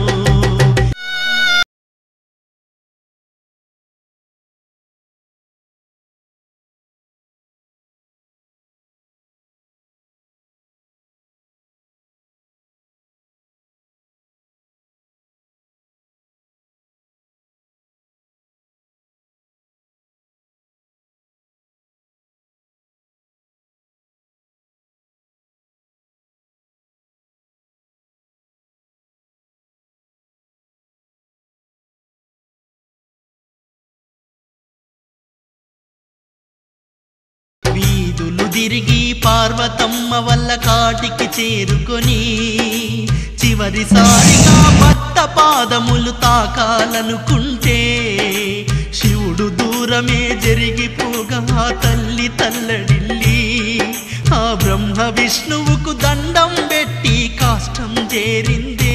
వీధులు తిరిగి పార్వతమ్మ వల్ల కాటికి చేరుకొని చివరిసారిగా భర్త పాదములు తాకాలనుకుంటే శివుడు దూరమే జరిగిపోగా ఆ తల్లి తల్లడిల్లి ఆ బ్రహ్మ విష్ణువుకు దండం పెట్టి కాష్టం చేరిందే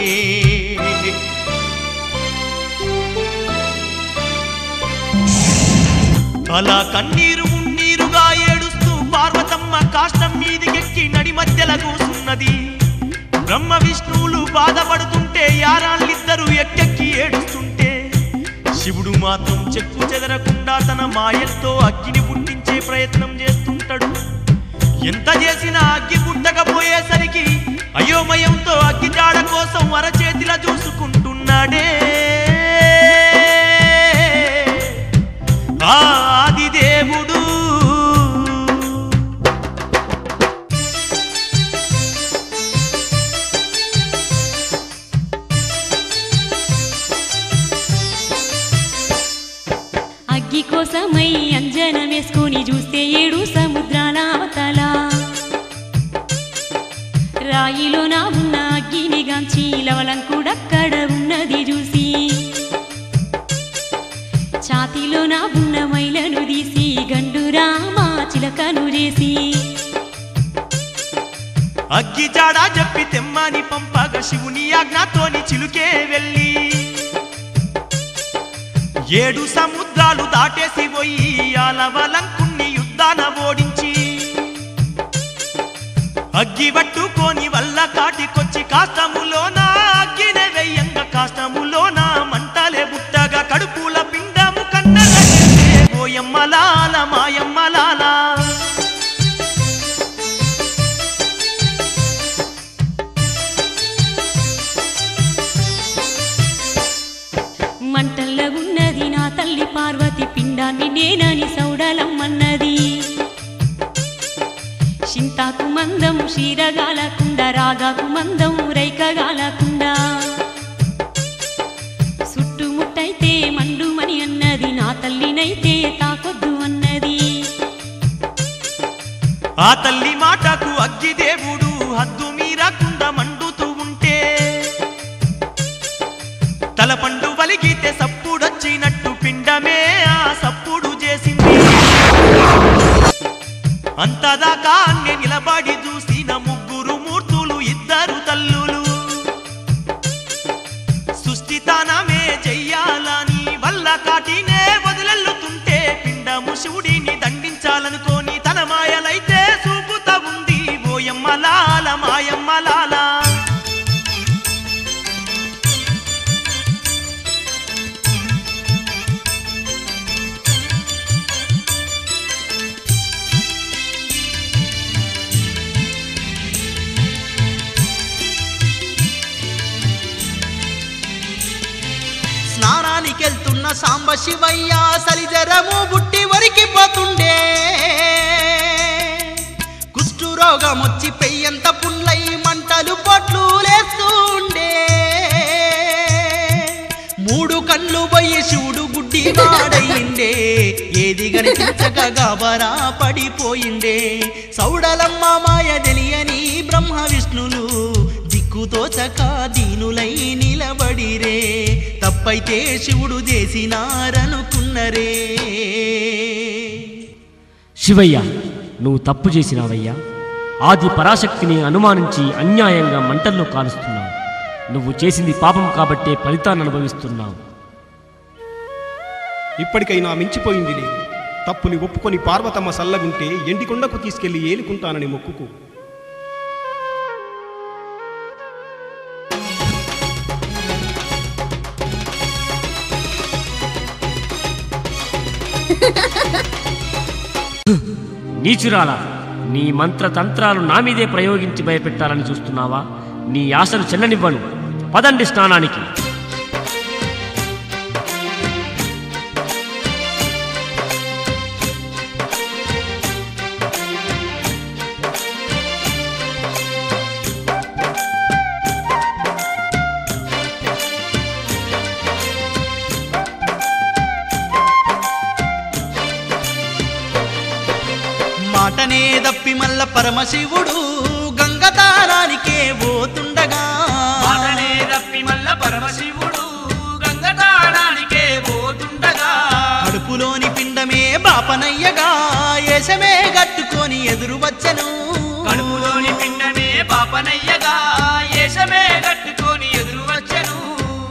అలా కన్నీరు మున్నీరుగా ఏడుస్తూ పార్వతమ్మ కాష్టం మీదికెక్కి నడి మధ్యల కూసున్నది బ్రహ్మ విష్ణువులు బాధపడుతుంటే యారాళ్ళిద్దరూ ఎక్కెక్కి ఏడుస్తుంటే శివుడు మాత్రం చెక్కు చెదరకుండా తన మాయలతో అగ్గిని పుట్టించే ప్రయత్నం చేస్తుంటాడు ఎంత చేసినా అగ్గి పుట్టకపోయేసరికి అయోమయంతో అగ్గి జాడ కోసం అరచేతిలా చూసుకుంటున్నాడే ఆ ఆదిదేవుడు
అగ్గి కోసమై అంజనం వేసుకొని చూస్తే ఏడు సముద్రాల అవతల బాయిలో నా ఉన్న అగ్గిని గాంచి లవలంకుడక్కడ ఉన్నది చూసి ఛాతీలో నా ఉన్న మైలను తీసి గండురామా చిలకను చేసి
అగ్గి జాడా చెప్పి తెమ్మని పంపగ శివుని ఆజ్ఞతోని చిలుకే వెళ్ళి ఏడు సముద్రాలు దాటేసి పోయి ఆలవలంకుణ్ణి యుద్ధాన ఓడించి అగ్గి పట్టుకొని వల్ల కాటికొచ్చి కాష్టములోన అగ్గినే వెయ్యంగ కాష్టములోన మంటలే బుట్టగా కడుపుల పిండము కన్నల ఓయమ్మలాల మాయమ్మలాల
మంటల్లో ఉన్నది నా తల్లి పార్వతి పిండాన్ని నేనని సౌడలమ్మన్నది చింతాకు మందం క్షీరగాలకుండా రాగాకు మందం రైకగాలకుండా చుట్టుముట్టయితే మండుమని అన్నది నా తల్లినైతే తాకొద్దు అన్నది
ఆ తల్లి మాటకు అగ్గి దేవుడు హద్దు మీరకుండా మండుతూ ఉంటే తలపండు వలిగితే సప్పుడొచ్చినట్టు పిండమే ఆ సప్పుడు చేసింది అంతదాకా అన్నే నిలబడి చూసిన ముగ్గురు మూర్తులు ఇద్దరు తల్లులు సృష్టితానమే చెయ్యాలని వల్ల కాటినే వదిలెల్లుతుంటే పిండము శివుడిని దండించాలనుకోని తన మాయలైతే చూపుతా ఉంది ఓయమ్మలాల మాయమ్మలాల
స్నానానికెళ్తున్న సాంబ శివయ్య సలిజరము బుట్టి వరికిపోతుండే కుష్టు రోగం వచ్చి పెయ్యంత పుండ్లై మంటలు పొట్లు లేస్తుండే మూడు కళ్ళు పోయి శివుడు గుడ్డి వాడయిండే ఏది గణించక గాబరా పడిపోయిండే సౌడలమ్మ మాయ తెలియని బ్రహ్మ విష్ణులు దిక్కుతోచక దీనులై నిలబడిరే తప్పైతే శివుడు చేసినారనుకున్నరే
శివయ్య నువ్వు తప్పు చేసినావయ్యా ఆది పరాశక్తిని అనుమానించి అన్యాయంగా మంటల్లో కాలుస్తున్నావు నువ్వు చేసింది పాపం కాబట్టే ఫలితాన్ని అనుభవిస్తున్నావు
ఇప్పటికైనా మించిపోయింది లేదు తప్పుని ఒప్పుకొని పార్వతమ్మ సల్లగుంటే ఎండికొండకు తీసుకెళ్లి ఏలుకుంటానని మొక్కుకు
నీచురాల నీ మంత్రతంత్రాలు నా మీదే ప్రయోగించి భయపెట్టాలని చూస్తున్నావా నీ ఆశలు చెల్లనివ్వను పదండి స్నానానికి
మాటనే దప్పి మల్ల పరమశివుడు గంగతారానికే పోతుండగా
మాటనే రప్పి మల్ల పరమశివుడు గంగతాడానికే పోతుండగా
కడుపులోని పిండమే బాపనయ్యగా ఏషమే గట్టుకొని ఎదురు వచ్చను
కడుపులోని పిండమే పాపనయ్యగా ఏషమే కట్టుకొని ఎదురు వచ్చెను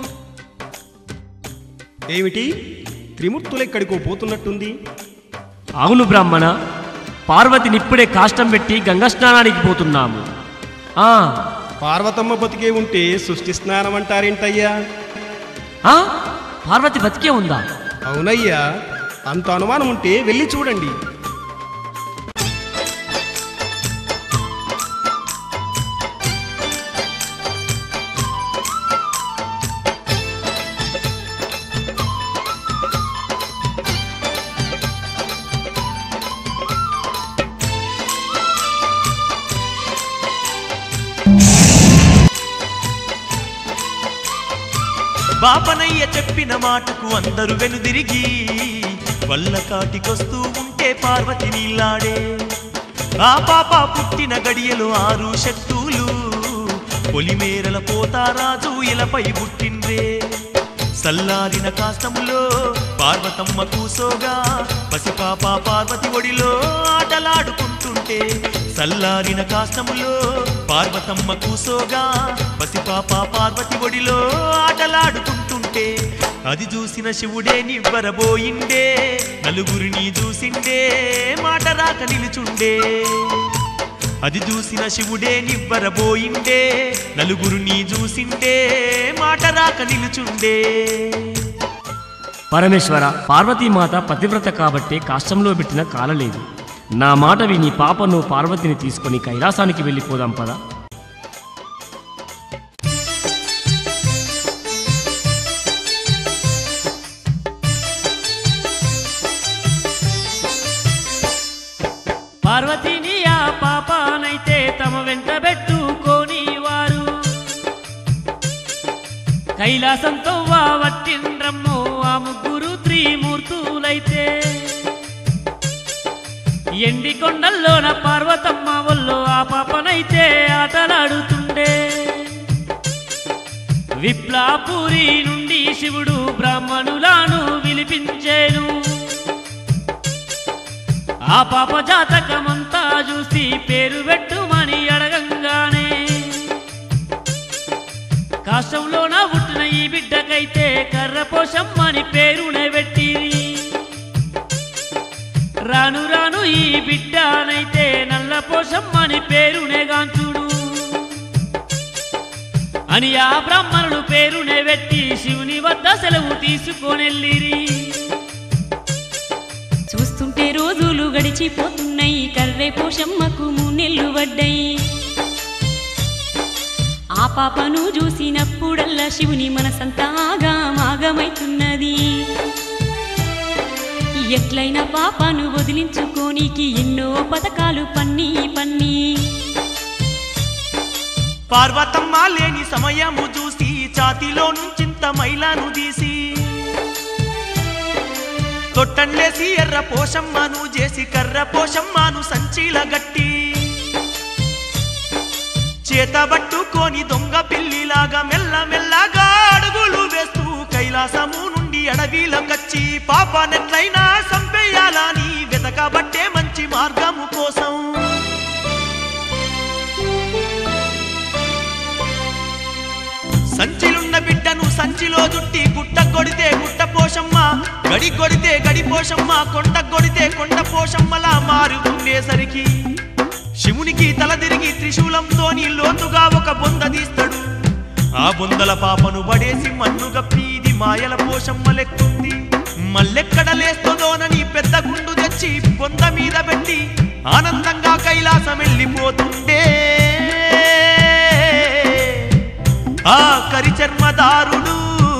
ఏమిటి త్రిమూర్తులెక్కడికో పోతున్నట్టుంది
అవును బ్రాహ్మణ పార్వతినిప్పుడే కాష్టం పెట్టి గంగా స్నానానికి పోతున్నాము ఆ,
పార్వతమ్మ బతికే ఉంటే సృష్టి స్నానం అంటారేంటయ్యా
ఆ, పార్వతి బతికే ఉందా
అవునయ్యా అంత అనుమానం ఉంటే వెళ్ళి చూడండి
బాపనయ్య చెప్పిన మాటకు అందరూ వెనుదిరిగి వల్ల కాటికొస్తూ ఉంటే పార్వతి నీలాడే ఆ పాప పుట్టిన గడియలు ఆరు శక్తులు పొలిమేరల పోతారాజు ఇలపై పుట్టిండ్రే సల్లారిన కాష్టములో పార్వతమ్మ కూసోగా పసిపాప పార్వతి ఒడిలో ఆటలాడుకుంటుంటే సల్లారిన కాష్టములో పార్వతమ్మ కూసోగా పసిపాప పార్వతి ఒడిలో ఆటలాడుకుంటుంటే అది చూసిన శివుడే నివ్వరబోయిండే నలుగురిని చూసిండే మాట రాక నిలుచుండే అది చూసిన శివుడే నివ్వరబోయిండే నలుగురిని చూసిండే మాట రాక నిలుచుండే
పరమేశ్వర పార్వతీమాత పతివ్రత కాబట్టే కాష్టంలో పెట్టిన కాలలేదు నా మాట విని పాపను పార్వతిని తీసుకొని కైలాసానికి వెళ్ళిపోదాం పదా
పార్వతిని ఆ పాపానైతే తమ వెంట పెట్టుకోని వారు కైలాసంతో వట్టిండ్రమ్మో ఆ ముగ్గురు త్రిమూర్తులైతే ఎండి కొండల్లోన పార్వతమ్మ ఒళ్ళో ఆ పాపనైతే ఆటలాడుతుండే విప్లాపురి నుండి శివుడు బ్రాహ్మణులను విలిపించేను ఆ పాప జాతకమంతా చూసి పేరు పెట్టుమని అడగంగానే కాష్టంలోన పుట్టిన ఈ బిడ్డకైతే కర్రపోషమ్మని పేరునే పెట్టిరి రాను రాను ఈ బిడ్డనైతే నల్లపోషమ్మని పేరునే గాంచుడు అని ఆ బ్రాహ్మణుడు పేరునే పెట్టి శివుని వద్ద సెలవు తీసుకొనెళ్ళిరి
చూస్తుంటే రోజులు గడిచిపోతున్నాయి కర్రే పోషమ్మకు మూనెళ్ళు పడ్డాయి ఆ పాపను చూసినప్పుడల్లా శివుని మనసంతా ఆగమాగమైతున్నది ఎట్లయినా పాపను వదిలించుకోనికి ఎన్నో పథకాలు పన్ని పన్ని
పార్వతమ్మ లేని సమయము చూసి ఛాతిలో నుంచింత మైలాను తీసి తొట్టంలేసి ఎర్ర పోషమ్మను చేసి కర్ర పోషమ్మను సంచిల గట్టి చేతబట్టుకొని దొంగ పిల్లిలాగా మెల్ల మెల్లగా అడుగులు వేస్తూ కైలాసము నుండి అడవిలోకచ్చి పాపనెట్లయినా సంపేయాలని వెతకబట్టే మంచి మార్గము కోసం సంచిలున్న బిడ్డను సంచిలో జుట్టి గుట్ట కొడితే గుట్ట పోషమ్మ గడి కొడితే గడి పోషమ్మ కొండ కొడితే కొండ పోషమ్మలా మారి ఉండేసరికి శివునికి తల తిరిగి త్రిశూలంతోని లోతుగా ఒక బొంద తీస్తాడు ఆ బొందల పాపను పడేసి మన్ను గప్పి ఇది మాయల పోషమ్మ లెక్కుంది మల్లెక్కడ లేస్తుందోనని పెద్ద గుండు తెచ్చి బొంద మీద పెట్టి ఆనందంగా కైలాసం వెళ్ళిపోతుండే ఆ కరిచర్మదారుడు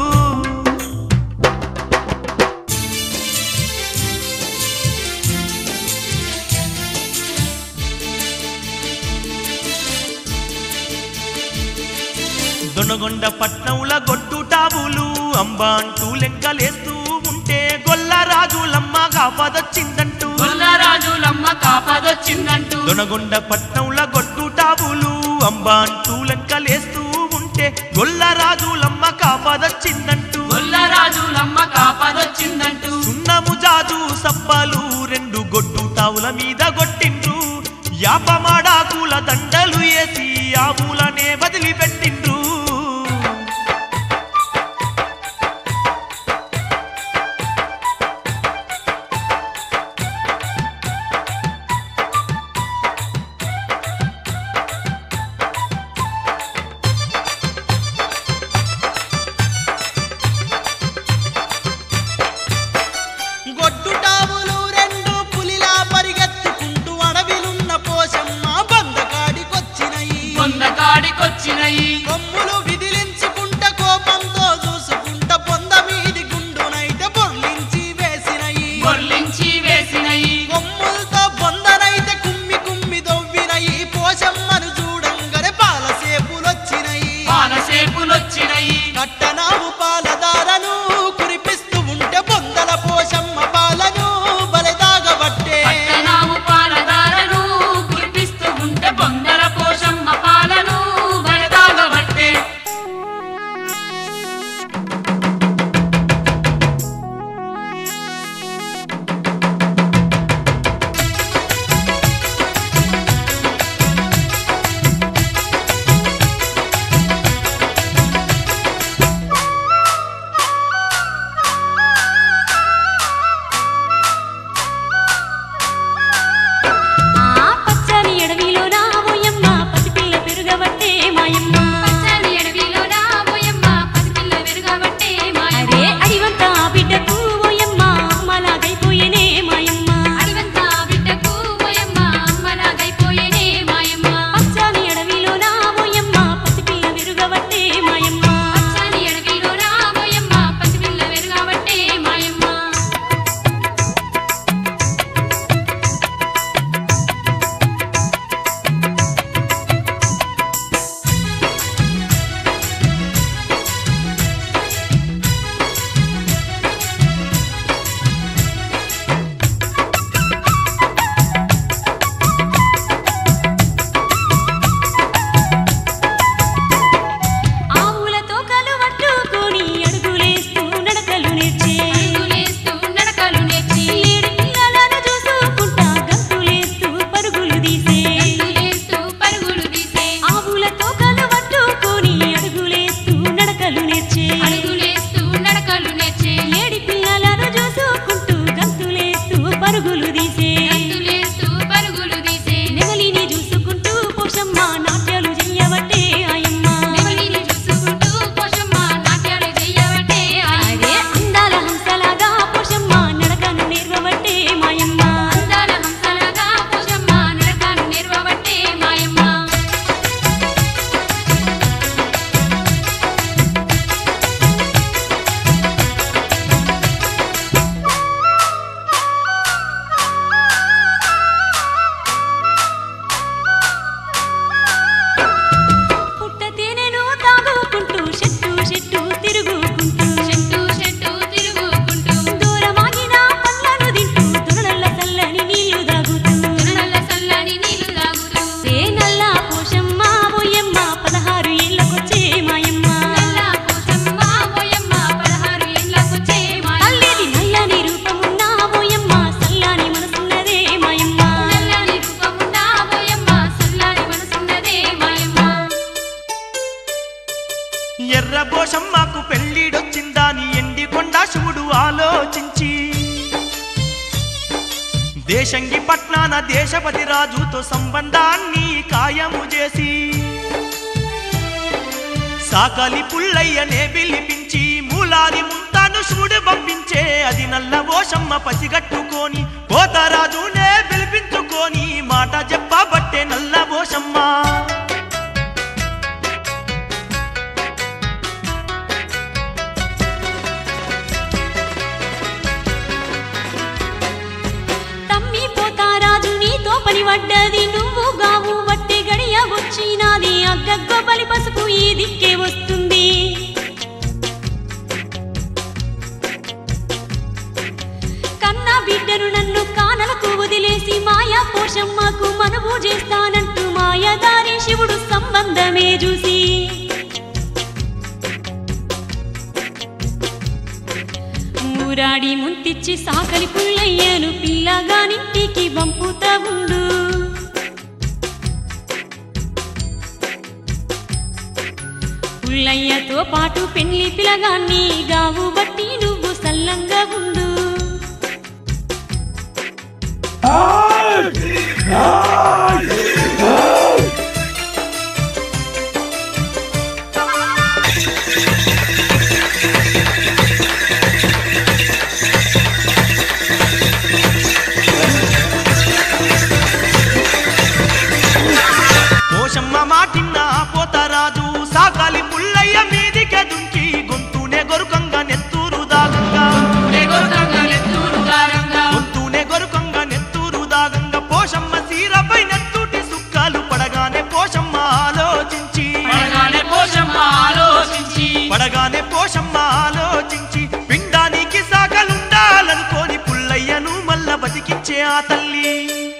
దొనగొండ పట్నంల గొడ్డు టాబులు అంబా అంటూ లెక్కలేస్తూ ఉంటే గొల్ల రాజులమ్మ కాపదొచ్చిందంటూ
గొల్లరాజులమ్మ కాపదొచ్చిందంటూ
దొనగొండ పట్నంల గొడ్డు టాబులు అంబా అంటూ లెక్కలేస్తూ ఉంటే గొల్ల రాజులమ్మ కాపదొచ్చిందంటూ
గొల్లరాజులమ్మ కాపదొచ్చిందంటూ
సున్నము జాజు సప్పలు రెండు గొడ్డు తావుల మీద కొట్టిండ్రు యాపమాడాకుల దండలు వేసి ఆవులనే వదిలిపెట్టిండ్రు
గొడ్డు టావులు రెండు పులిలా పరిగెత్తుకుంటూ అడవిలున్న పోషమ్మ బందకాడికొచ్చినయి
పొందకాడికొచ్చినయి
కొమ్ములు విదిలించుకుంట కోపంతో చూసుకుంట పొంద మీది గుండునైతే పొర్లించి వేసినయి
గొర్లించి వేసినయి
కొమ్ములతో పొందనైతే కుమ్మి కుమ్మి దొవ్వినయి పోషమ్మను చూడంగనే పాలసేపులొచ్చినయి
పాలసేపులొచ్చినయి
కట్టనావు పాలదారను కురిపిస్తూ ఉంటే పొందల పోషమ్మ పాలను బలిదాగబట్టే
పట్టణాము పాలదారను కురిపిస్తూ ఉంటే బొందల పోషమ్మ పాలను బయదాగ
ఎర్రబోషమ్మకు పెళ్ళిడొచ్చిందాని ఎండికొండ శివుడు ఆలోచించి దేశంగి పట్నాన దేశపతి రాజుతో సంబంధాన్ని ఖాయము చేసి సాకలి పుల్లయ్యనే పిలిపించి మూలాది ముంతాను శివుడు పంపించే అది నల్ల ఓషమ్మ పసిగట్టుకొని కోతరాజునే పిలిపించుకొని మాట చెప్పబట్టే నల్ల ఓషమ్మ
తమ్మి పోతారాజు నీతో పని పడ్డది నువ్వు గావు వట్టే గడియ వచ్చినాది అగ్గగ్గ బలి పసుపు ఈ దిక్కే వస్తుంది కన్నా బిడ్డను నన్ను కానలకు వదిలేసి మాయా పోషమ్మకు మనవు చేస్తానంటూ మాయదారి శివుడు సంబంధమే చూసి ఊరాడి ముంతిచ్చి సాకలి పుల్లయ్యను పిల్లగానింటికి పంపుతా ఉండు పుల్లయ్యతో పాటు పెళ్లి పిలగాన్ని గావు బట్టి నువ్వు సల్లంగా ఉండు
పోషమ్మ మాటిన్న పోతరాజు సాకాలి పుల్లయ్య మీదికే దుంకి గొంతునే గొరుకంగా నెత్తూరు దాగంగా గొంతునే గొరుకంగా నెత్తూరు దాగంగా పోషమ్మ సీరపై నెత్తూటి సుక్కాలు పడగానే పోషమ్మ ఆలోచించి
పడగానే పోషమ్మ ఆలోచించి
పడగానే పోషమ్మ ఆలోచించి పిండానికి సాగలుండాలనుకోని పుల్లయ్యను మల్ల బతికించే ఆ తల్లి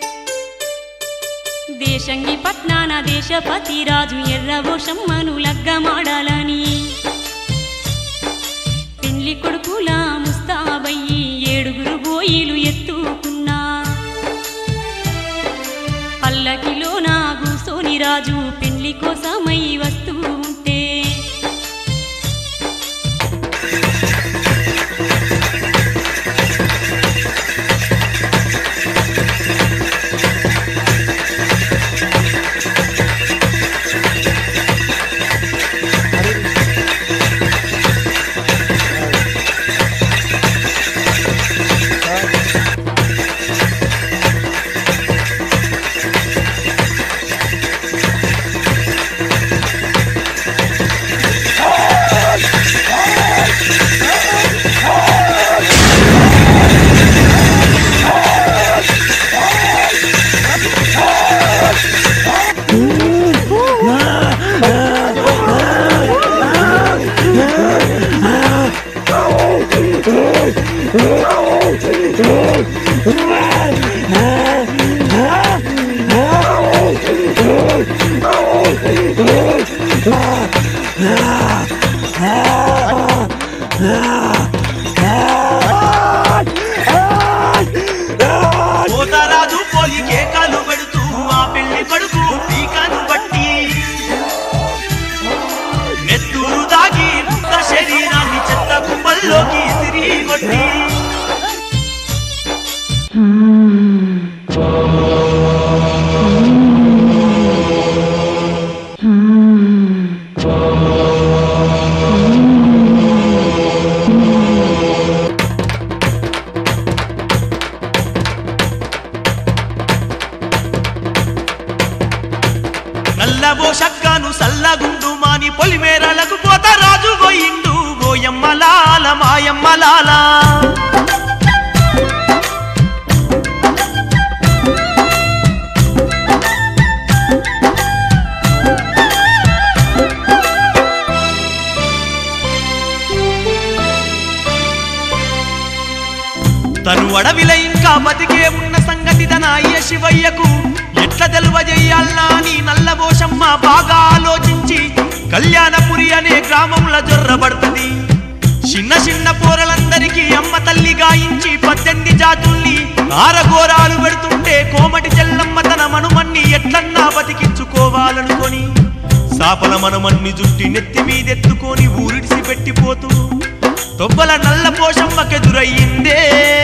దేశంగి పట్నాన దేశపతి రాజు ఎర్రవోషమ్మను లగ్గమాడాలని పెళ్లి కొడుకుల ముస్తాబయ్యి ఏడుగురు బోయిలు ఎత్తుకున్నా పల్లకిలో నా కూసోని రాజు పెళ్లి కోసమై వస్తూ ఉంటే
పోతరాజు పోలి కేకాలు పెడుతూ ఆ పెళ్లి కొడుకు టీకాను బట్టి నెత్తూరు దాగి ముక్త శరీరాన్ని చెత్త కుప్పల్లోకి తిరిగి కొట్టి నల్లబో షక్కాను సల్లగుండు మాని పొలిమేరలకు పోత రాజు పోయిండు ఓయమ్మలాల మాయమ్మలాల తను అడవిల ఇంకా బతికే ఉన్న సంగతి తన అయ్య శివయ్యకు ఎట్ల తెలువజేయాలనా అని నల్లబోషమ్మ బాగా ఆలోచించి కళ్యాణపురి అనే గ్రామంలో జొర్రబడుతుంది చిన్న చిన్న పోరలందరికీ అమ్మ తల్లి గాయించి పద్దెనిమిది జాతుల్ని ఆరఘోరాలు పెడుతుంటే కోమటి చెల్లమ్మ తన మనుమన్ని ఎట్లన్నా బతికించుకోవాలనుకొని సాపల మనమన్ని జుట్టి నెత్తి మీదెత్తుకొని ఊరిడిసి పెట్టిపోతూ తొవ్వల నల్ల పోషమ్మకెదురయ్యిందే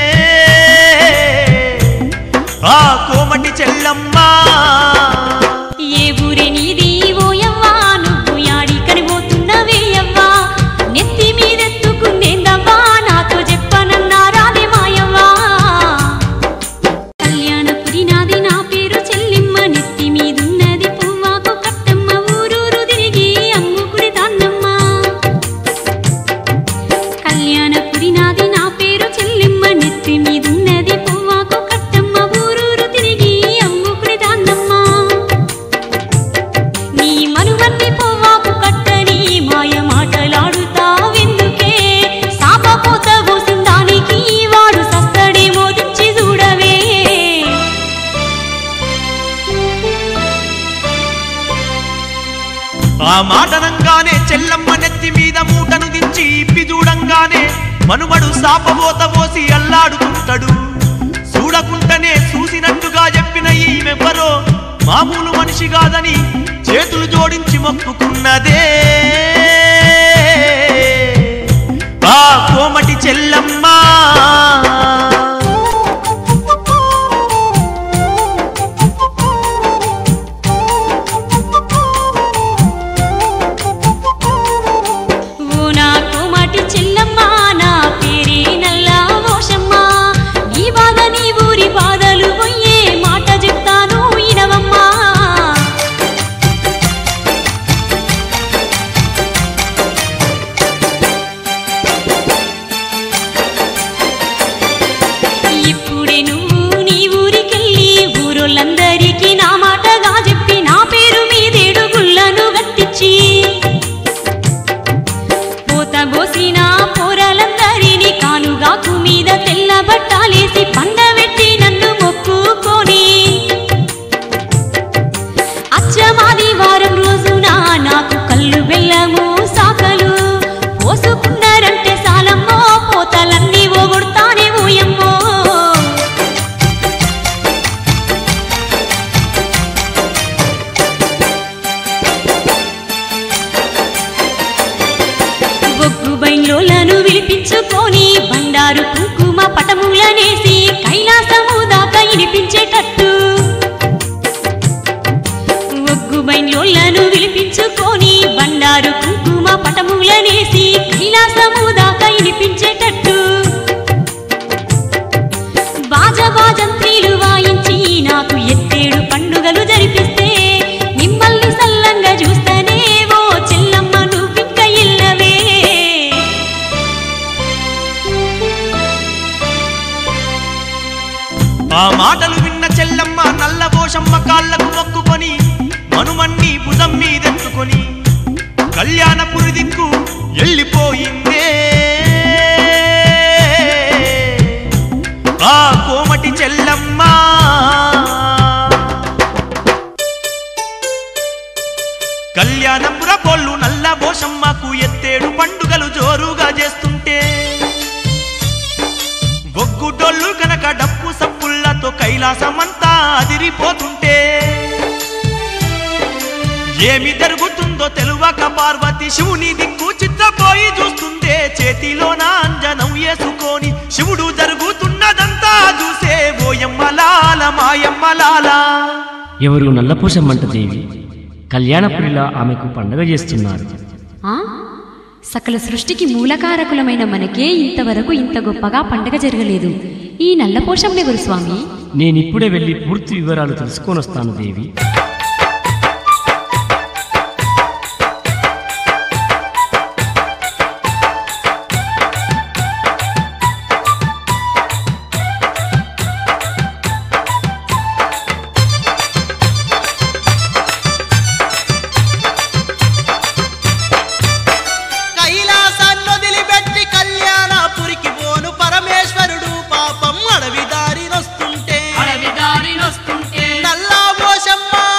ఆ కోమటి చెల్లమ్మా
ఏ ఊరే నీది ఓయవ్వా నువ్వు యాడికని పోతున్నవేయవ్వా నెత్తి మీదెత్తుకుందేందవ్వా నాతో చెప్పనన్నారాది మాయవ్వా కళ్యాణపురి నాది నా పేరు చెల్లిమ్మ నెత్తి మీదున్నది పువ్వాకు కట్టమ్మ ఊరూరు తిరిగి అమ్ముకుడి దాన్నమ్మ కళ్యాణపురి నాది నా పేరు చెల్లిమ్మ నెత్తి మీదున్నది పువ్వాకు కట్టమ్మ ఊరూరు తిరిగి అమ్ముకుడి దాన్నమ్మ నీ మనువన్ని పొవ్వాకు కట్టని మాయ మాటలాడుతావెందుకే సాపపోత పోసిందానికి వాడు సస్తడి మోదించి చూడవే
ఆ మాటనంగానే చెల్లమ్మ నెత్తి మీద మూటను దించి ఇప్పి చూడంగానే మనుమడు సాపబోత పోసి అల్లాడుకుంటాడు చూడకుంటనే చూసినట్టుగా చెప్పిన ఈమెవ్వరో మామూలు మనిషి కాదని చేతులు జోడించి మొక్కుకున్నదే ఆ కోమటి చెల్లమ్మా
ఓ నా కోమాటి చెల్లమ్మ నా పేరే నల్లా మోషమ్మ నీ బాధ నీ ఊరి బాధలు పోయే మాట చెప్తాను ఇనవమ్మా ఇప్పుడే నువ్వు నీ ఊరికెళ్ళి ఊరోళ్ళందరికీ నా మాటగా చెప్పి నా పేరు మీదేడు గుళ్ళను గట్టించి పూత బోసిన పోరలందరినీ కానుగాకు మీద తెల్ల బట్టాలేసి పండబెట్టి నన్ను మొక్కుకొని అచ్చమాది వారం రోజున నాకు కళ్ళు బెల్లము సాకలు పోసుకున్నారంటే సాలమ్మో పోతలన్నీ ఓగొడతానే ఓయమ్మో బొగ్గు బైండ్లోలను విలిపించుకొని బండారు కుంకుమ పటములనేసి కైలాసము దాకా వినిపించేటట్టు ఒగ్గు బైండ్లోలను విలిపించుకొని బండారు కుంకుమ పటములనేసి కైలాసము దాకా వినిపించేటట్టు బాజ బాజంత్రీలు వాయించి నాకు ఎత్తేడు పండుగలు జరిపిస్తే మిమ్మల్ని సల్లంగా చూస్తేనే ఓ చెల్లమ్మ నువ్వింక ఇల్లవే
ఆ మాటలు విన్న చెల్లమ్మ నల్లబోషమ్మ కాళ్లకు మొక్కుకొని మనుమన్ని భుజం మీదెత్తుకొని కళ్యాణపురి దిక్కు వెళ్ళిపోయిందే ఆ కోమటి చెల్లమ్మ కళ్యాణపుర పొల్లు నల్లబోషమ్మకు ఎత్తేడు పండుగలు జోరుగా చేస్తుంటే బొగ్గుడొల్లు కనుక డప్పు సప్పుళ్లతో కైలాసమంతా అదిరిపోతుంటే ఏమి జరుగుతుందో తెలువక పార్వతి శివుని దిక్కు చిత్రపోయి చూస్తుంటే చేతిలోన అంజనం వేసుకొని శివుడు జరుగుతున్నదంతా చూసే ఓయమ్మలాల మాయమ్మలాల
ఎవరు నల్లపూసమ్మంట దేవి కళ్యాణపురిలా ఆమెకు పండగ చేస్తున్నారు
ఆ సకల సృష్టికి మూలకారకులమైన మనకే ఇంతవరకు ఇంత గొప్పగా పండగ జరగలేదు ఈ నల్లపోషం ఎవరు స్వామి
నేనిప్పుడే వెళ్ళి పూర్తి వివరాలు తెలుసుకొనొస్తాను దేవి
కైలాసాన్ని వదిలిపెట్టి కళ్యాణపురికి పోను పరమేశ్వరుడు పాపం అడవి దారినొస్తుంటే
అడవి దారినొస్తుంటే
నల్లా మోషమ్మ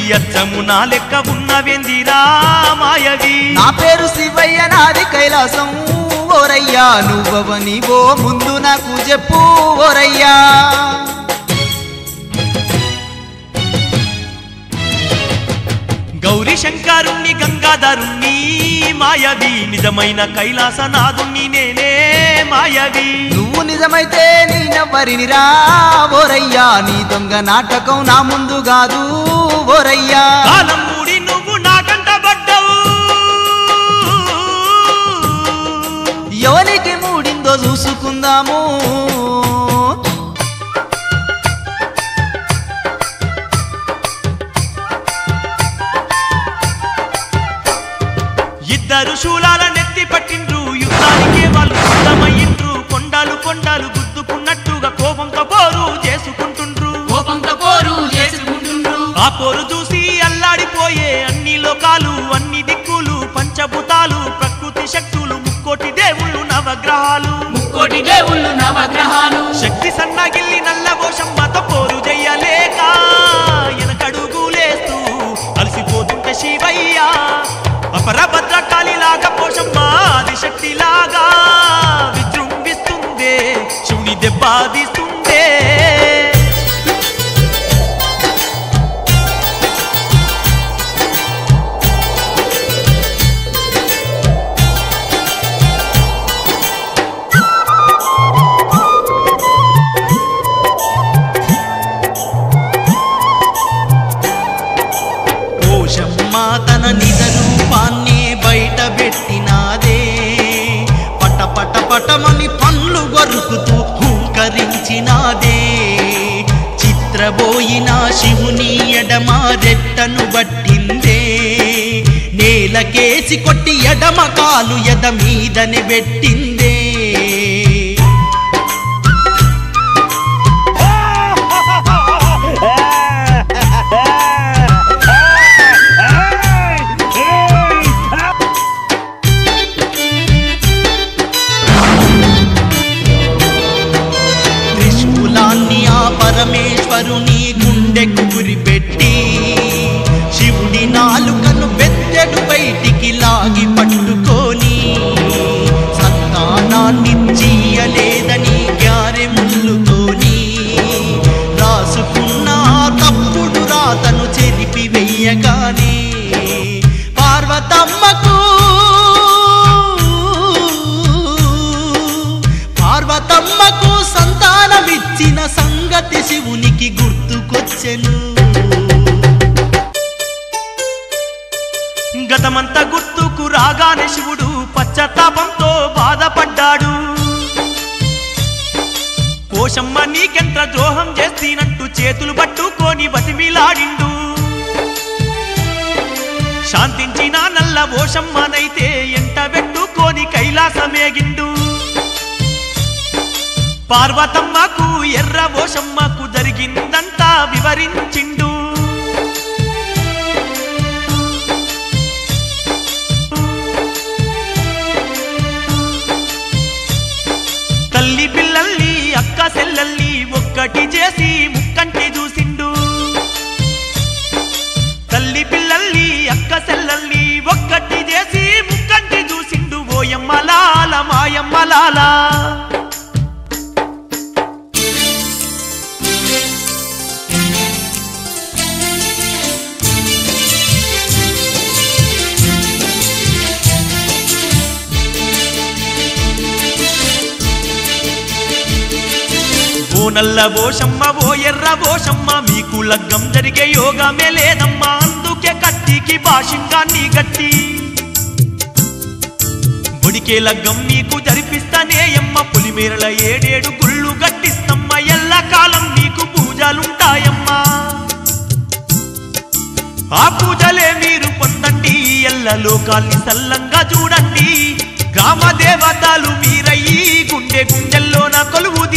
అచ్చము నా లెక్క ఉన్నవెందిరా మాయవి
నా పేరు శివయ్య నాది కైలాసం ఓరయ్యా నువ్వవని ఓ ముందు నాకు చెప్పు ఓరయ్యా
గౌరీ శంకరుణ్ణి గంగాధరుణ్ణి మాయవి నిజమైన కైలాసనాథుణ్ణి నేనే మాయవి
నువ్వు నిజమైతే నేనెవ్వరిని రా ఓరయ్యా నీ దొంగ నాటకం నా ముందు కాదు ఓరయ్యా
కాలం మూడి నువ్వు నాకంట పడ్డావు
ఎవరికి మూడిందో చూసుకుందాము
ఇద్దరు శూలాల నెత్తి పట్టిండ్రు యుద్ధానికి వాళ్ళు సిద్ధమయ్యిండ్రు కొండలు కొండలు గుద్దుకున్నట్టుగా కోపంతో పోరు చేసుకుంటుండ్రు
కోపంతో పోరు చేసుకుంటుండ్రు
ఆ పోరు చూసి అల్లాడిపోయే అన్ని లోకాలు అన్ని దిక్కులు పంచభూతాలు ప్రకృతి శక్తులు ముక్కోటి దేవుళ్ళు నవగ్రహాలు
ముక్కోటి దేవుళ్ళు నవగ్రహాలు
శక్తి సన్నగిల్లి నల్లబోషమ్మతో పోరు చెయ్యలేక వెనకడుగులేస్తూ అలసిపోతుంటే శివయ్య అపరభద్ర కాళిలాగా పోషమ్మ ఆదిశక్తిలాగా విజృంభిస్తుందే శివుని దెబ్బతీస్తుందే
కోశమ్మ తన నిజ రూపాన్ని బయట పెట్టినాదే పట పట పటమని పండ్లు గొరుకుతూ హూంకరించినాదే చిత్రబోయిన శివుని ఎడమ రెట్టను బట్టిందే నేలకేసి కొట్టి ఎడమ కాలు ఎద మీదని పెట్టిందే త్రిశూలాన్ని ఆ పరమేశ్వరుని గుండెకు గురిపెట్టి శివుడి నాలుకను బెత్తెడు బయటికి లాగి పట్టుకొని సంతానాన్నిచ్చీయలేదని గ్యారె ముళ్ళుతోని రాసుకున్న ఆ తప్పుడు రాతను చెరిపి వెయ్యగానే పార్వతమ్మకు పార్వతమ్మకు సంతానమిచ్చిన సంగతి శివునికి గుర్తుకొచ్చెను
గతమంతా గుర్తుకు రాగానే శివుడు పశ్చాత్తాపంతో బాధపడ్డాడు పోషమ్మ నీకెంత ద్రోహం చేస్తీనంటూ చేతులు పట్టుకొని బతిమిలాడిండు శాంతించిన నల్ల ఓషమ్మనైతే ఎంట పెట్టుకొని కైలాసమేగిండు పార్వతమ్మకు ఎర్ర ఓషమ్మకు జరిగిందంతా వివరించిండు తల్లి పిల్లల్ని అక్క సెల్లల్ని ఒక్కటి చేసి ముక్కంటి చూసిండు తల్లి పిల్లల్ని అక్క సెల్లల్ని ఒక్కటి చేసి ముక్కంటి చూసిండు ఓయమ్మలాల మాయమ్మలాల ఓ నల్ల ఓషమ్మ ఓ ఎర్ర ఓషమ్మ మీకు లగ్గం జరిగే యోగమే లేదమ్మా అందుకే కత్తికి భాషింగాన్ని గట్టి ఒడికే లగ్గం నీకు జరిపిస్తానే అమ్మ పులిమేరల ఏడేడు గుళ్ళు గట్టిస్తమ్మ ఎల్లకాలం నీకు పూజలుంటాయమ్మా ఆ పూజలే మీరు పొందండి ఎల్ల లోకాల్ని సల్లంగా చూడండి గ్రామ దేవతలు మీరయ్యి గుండె గుండెల్లోన కొలువు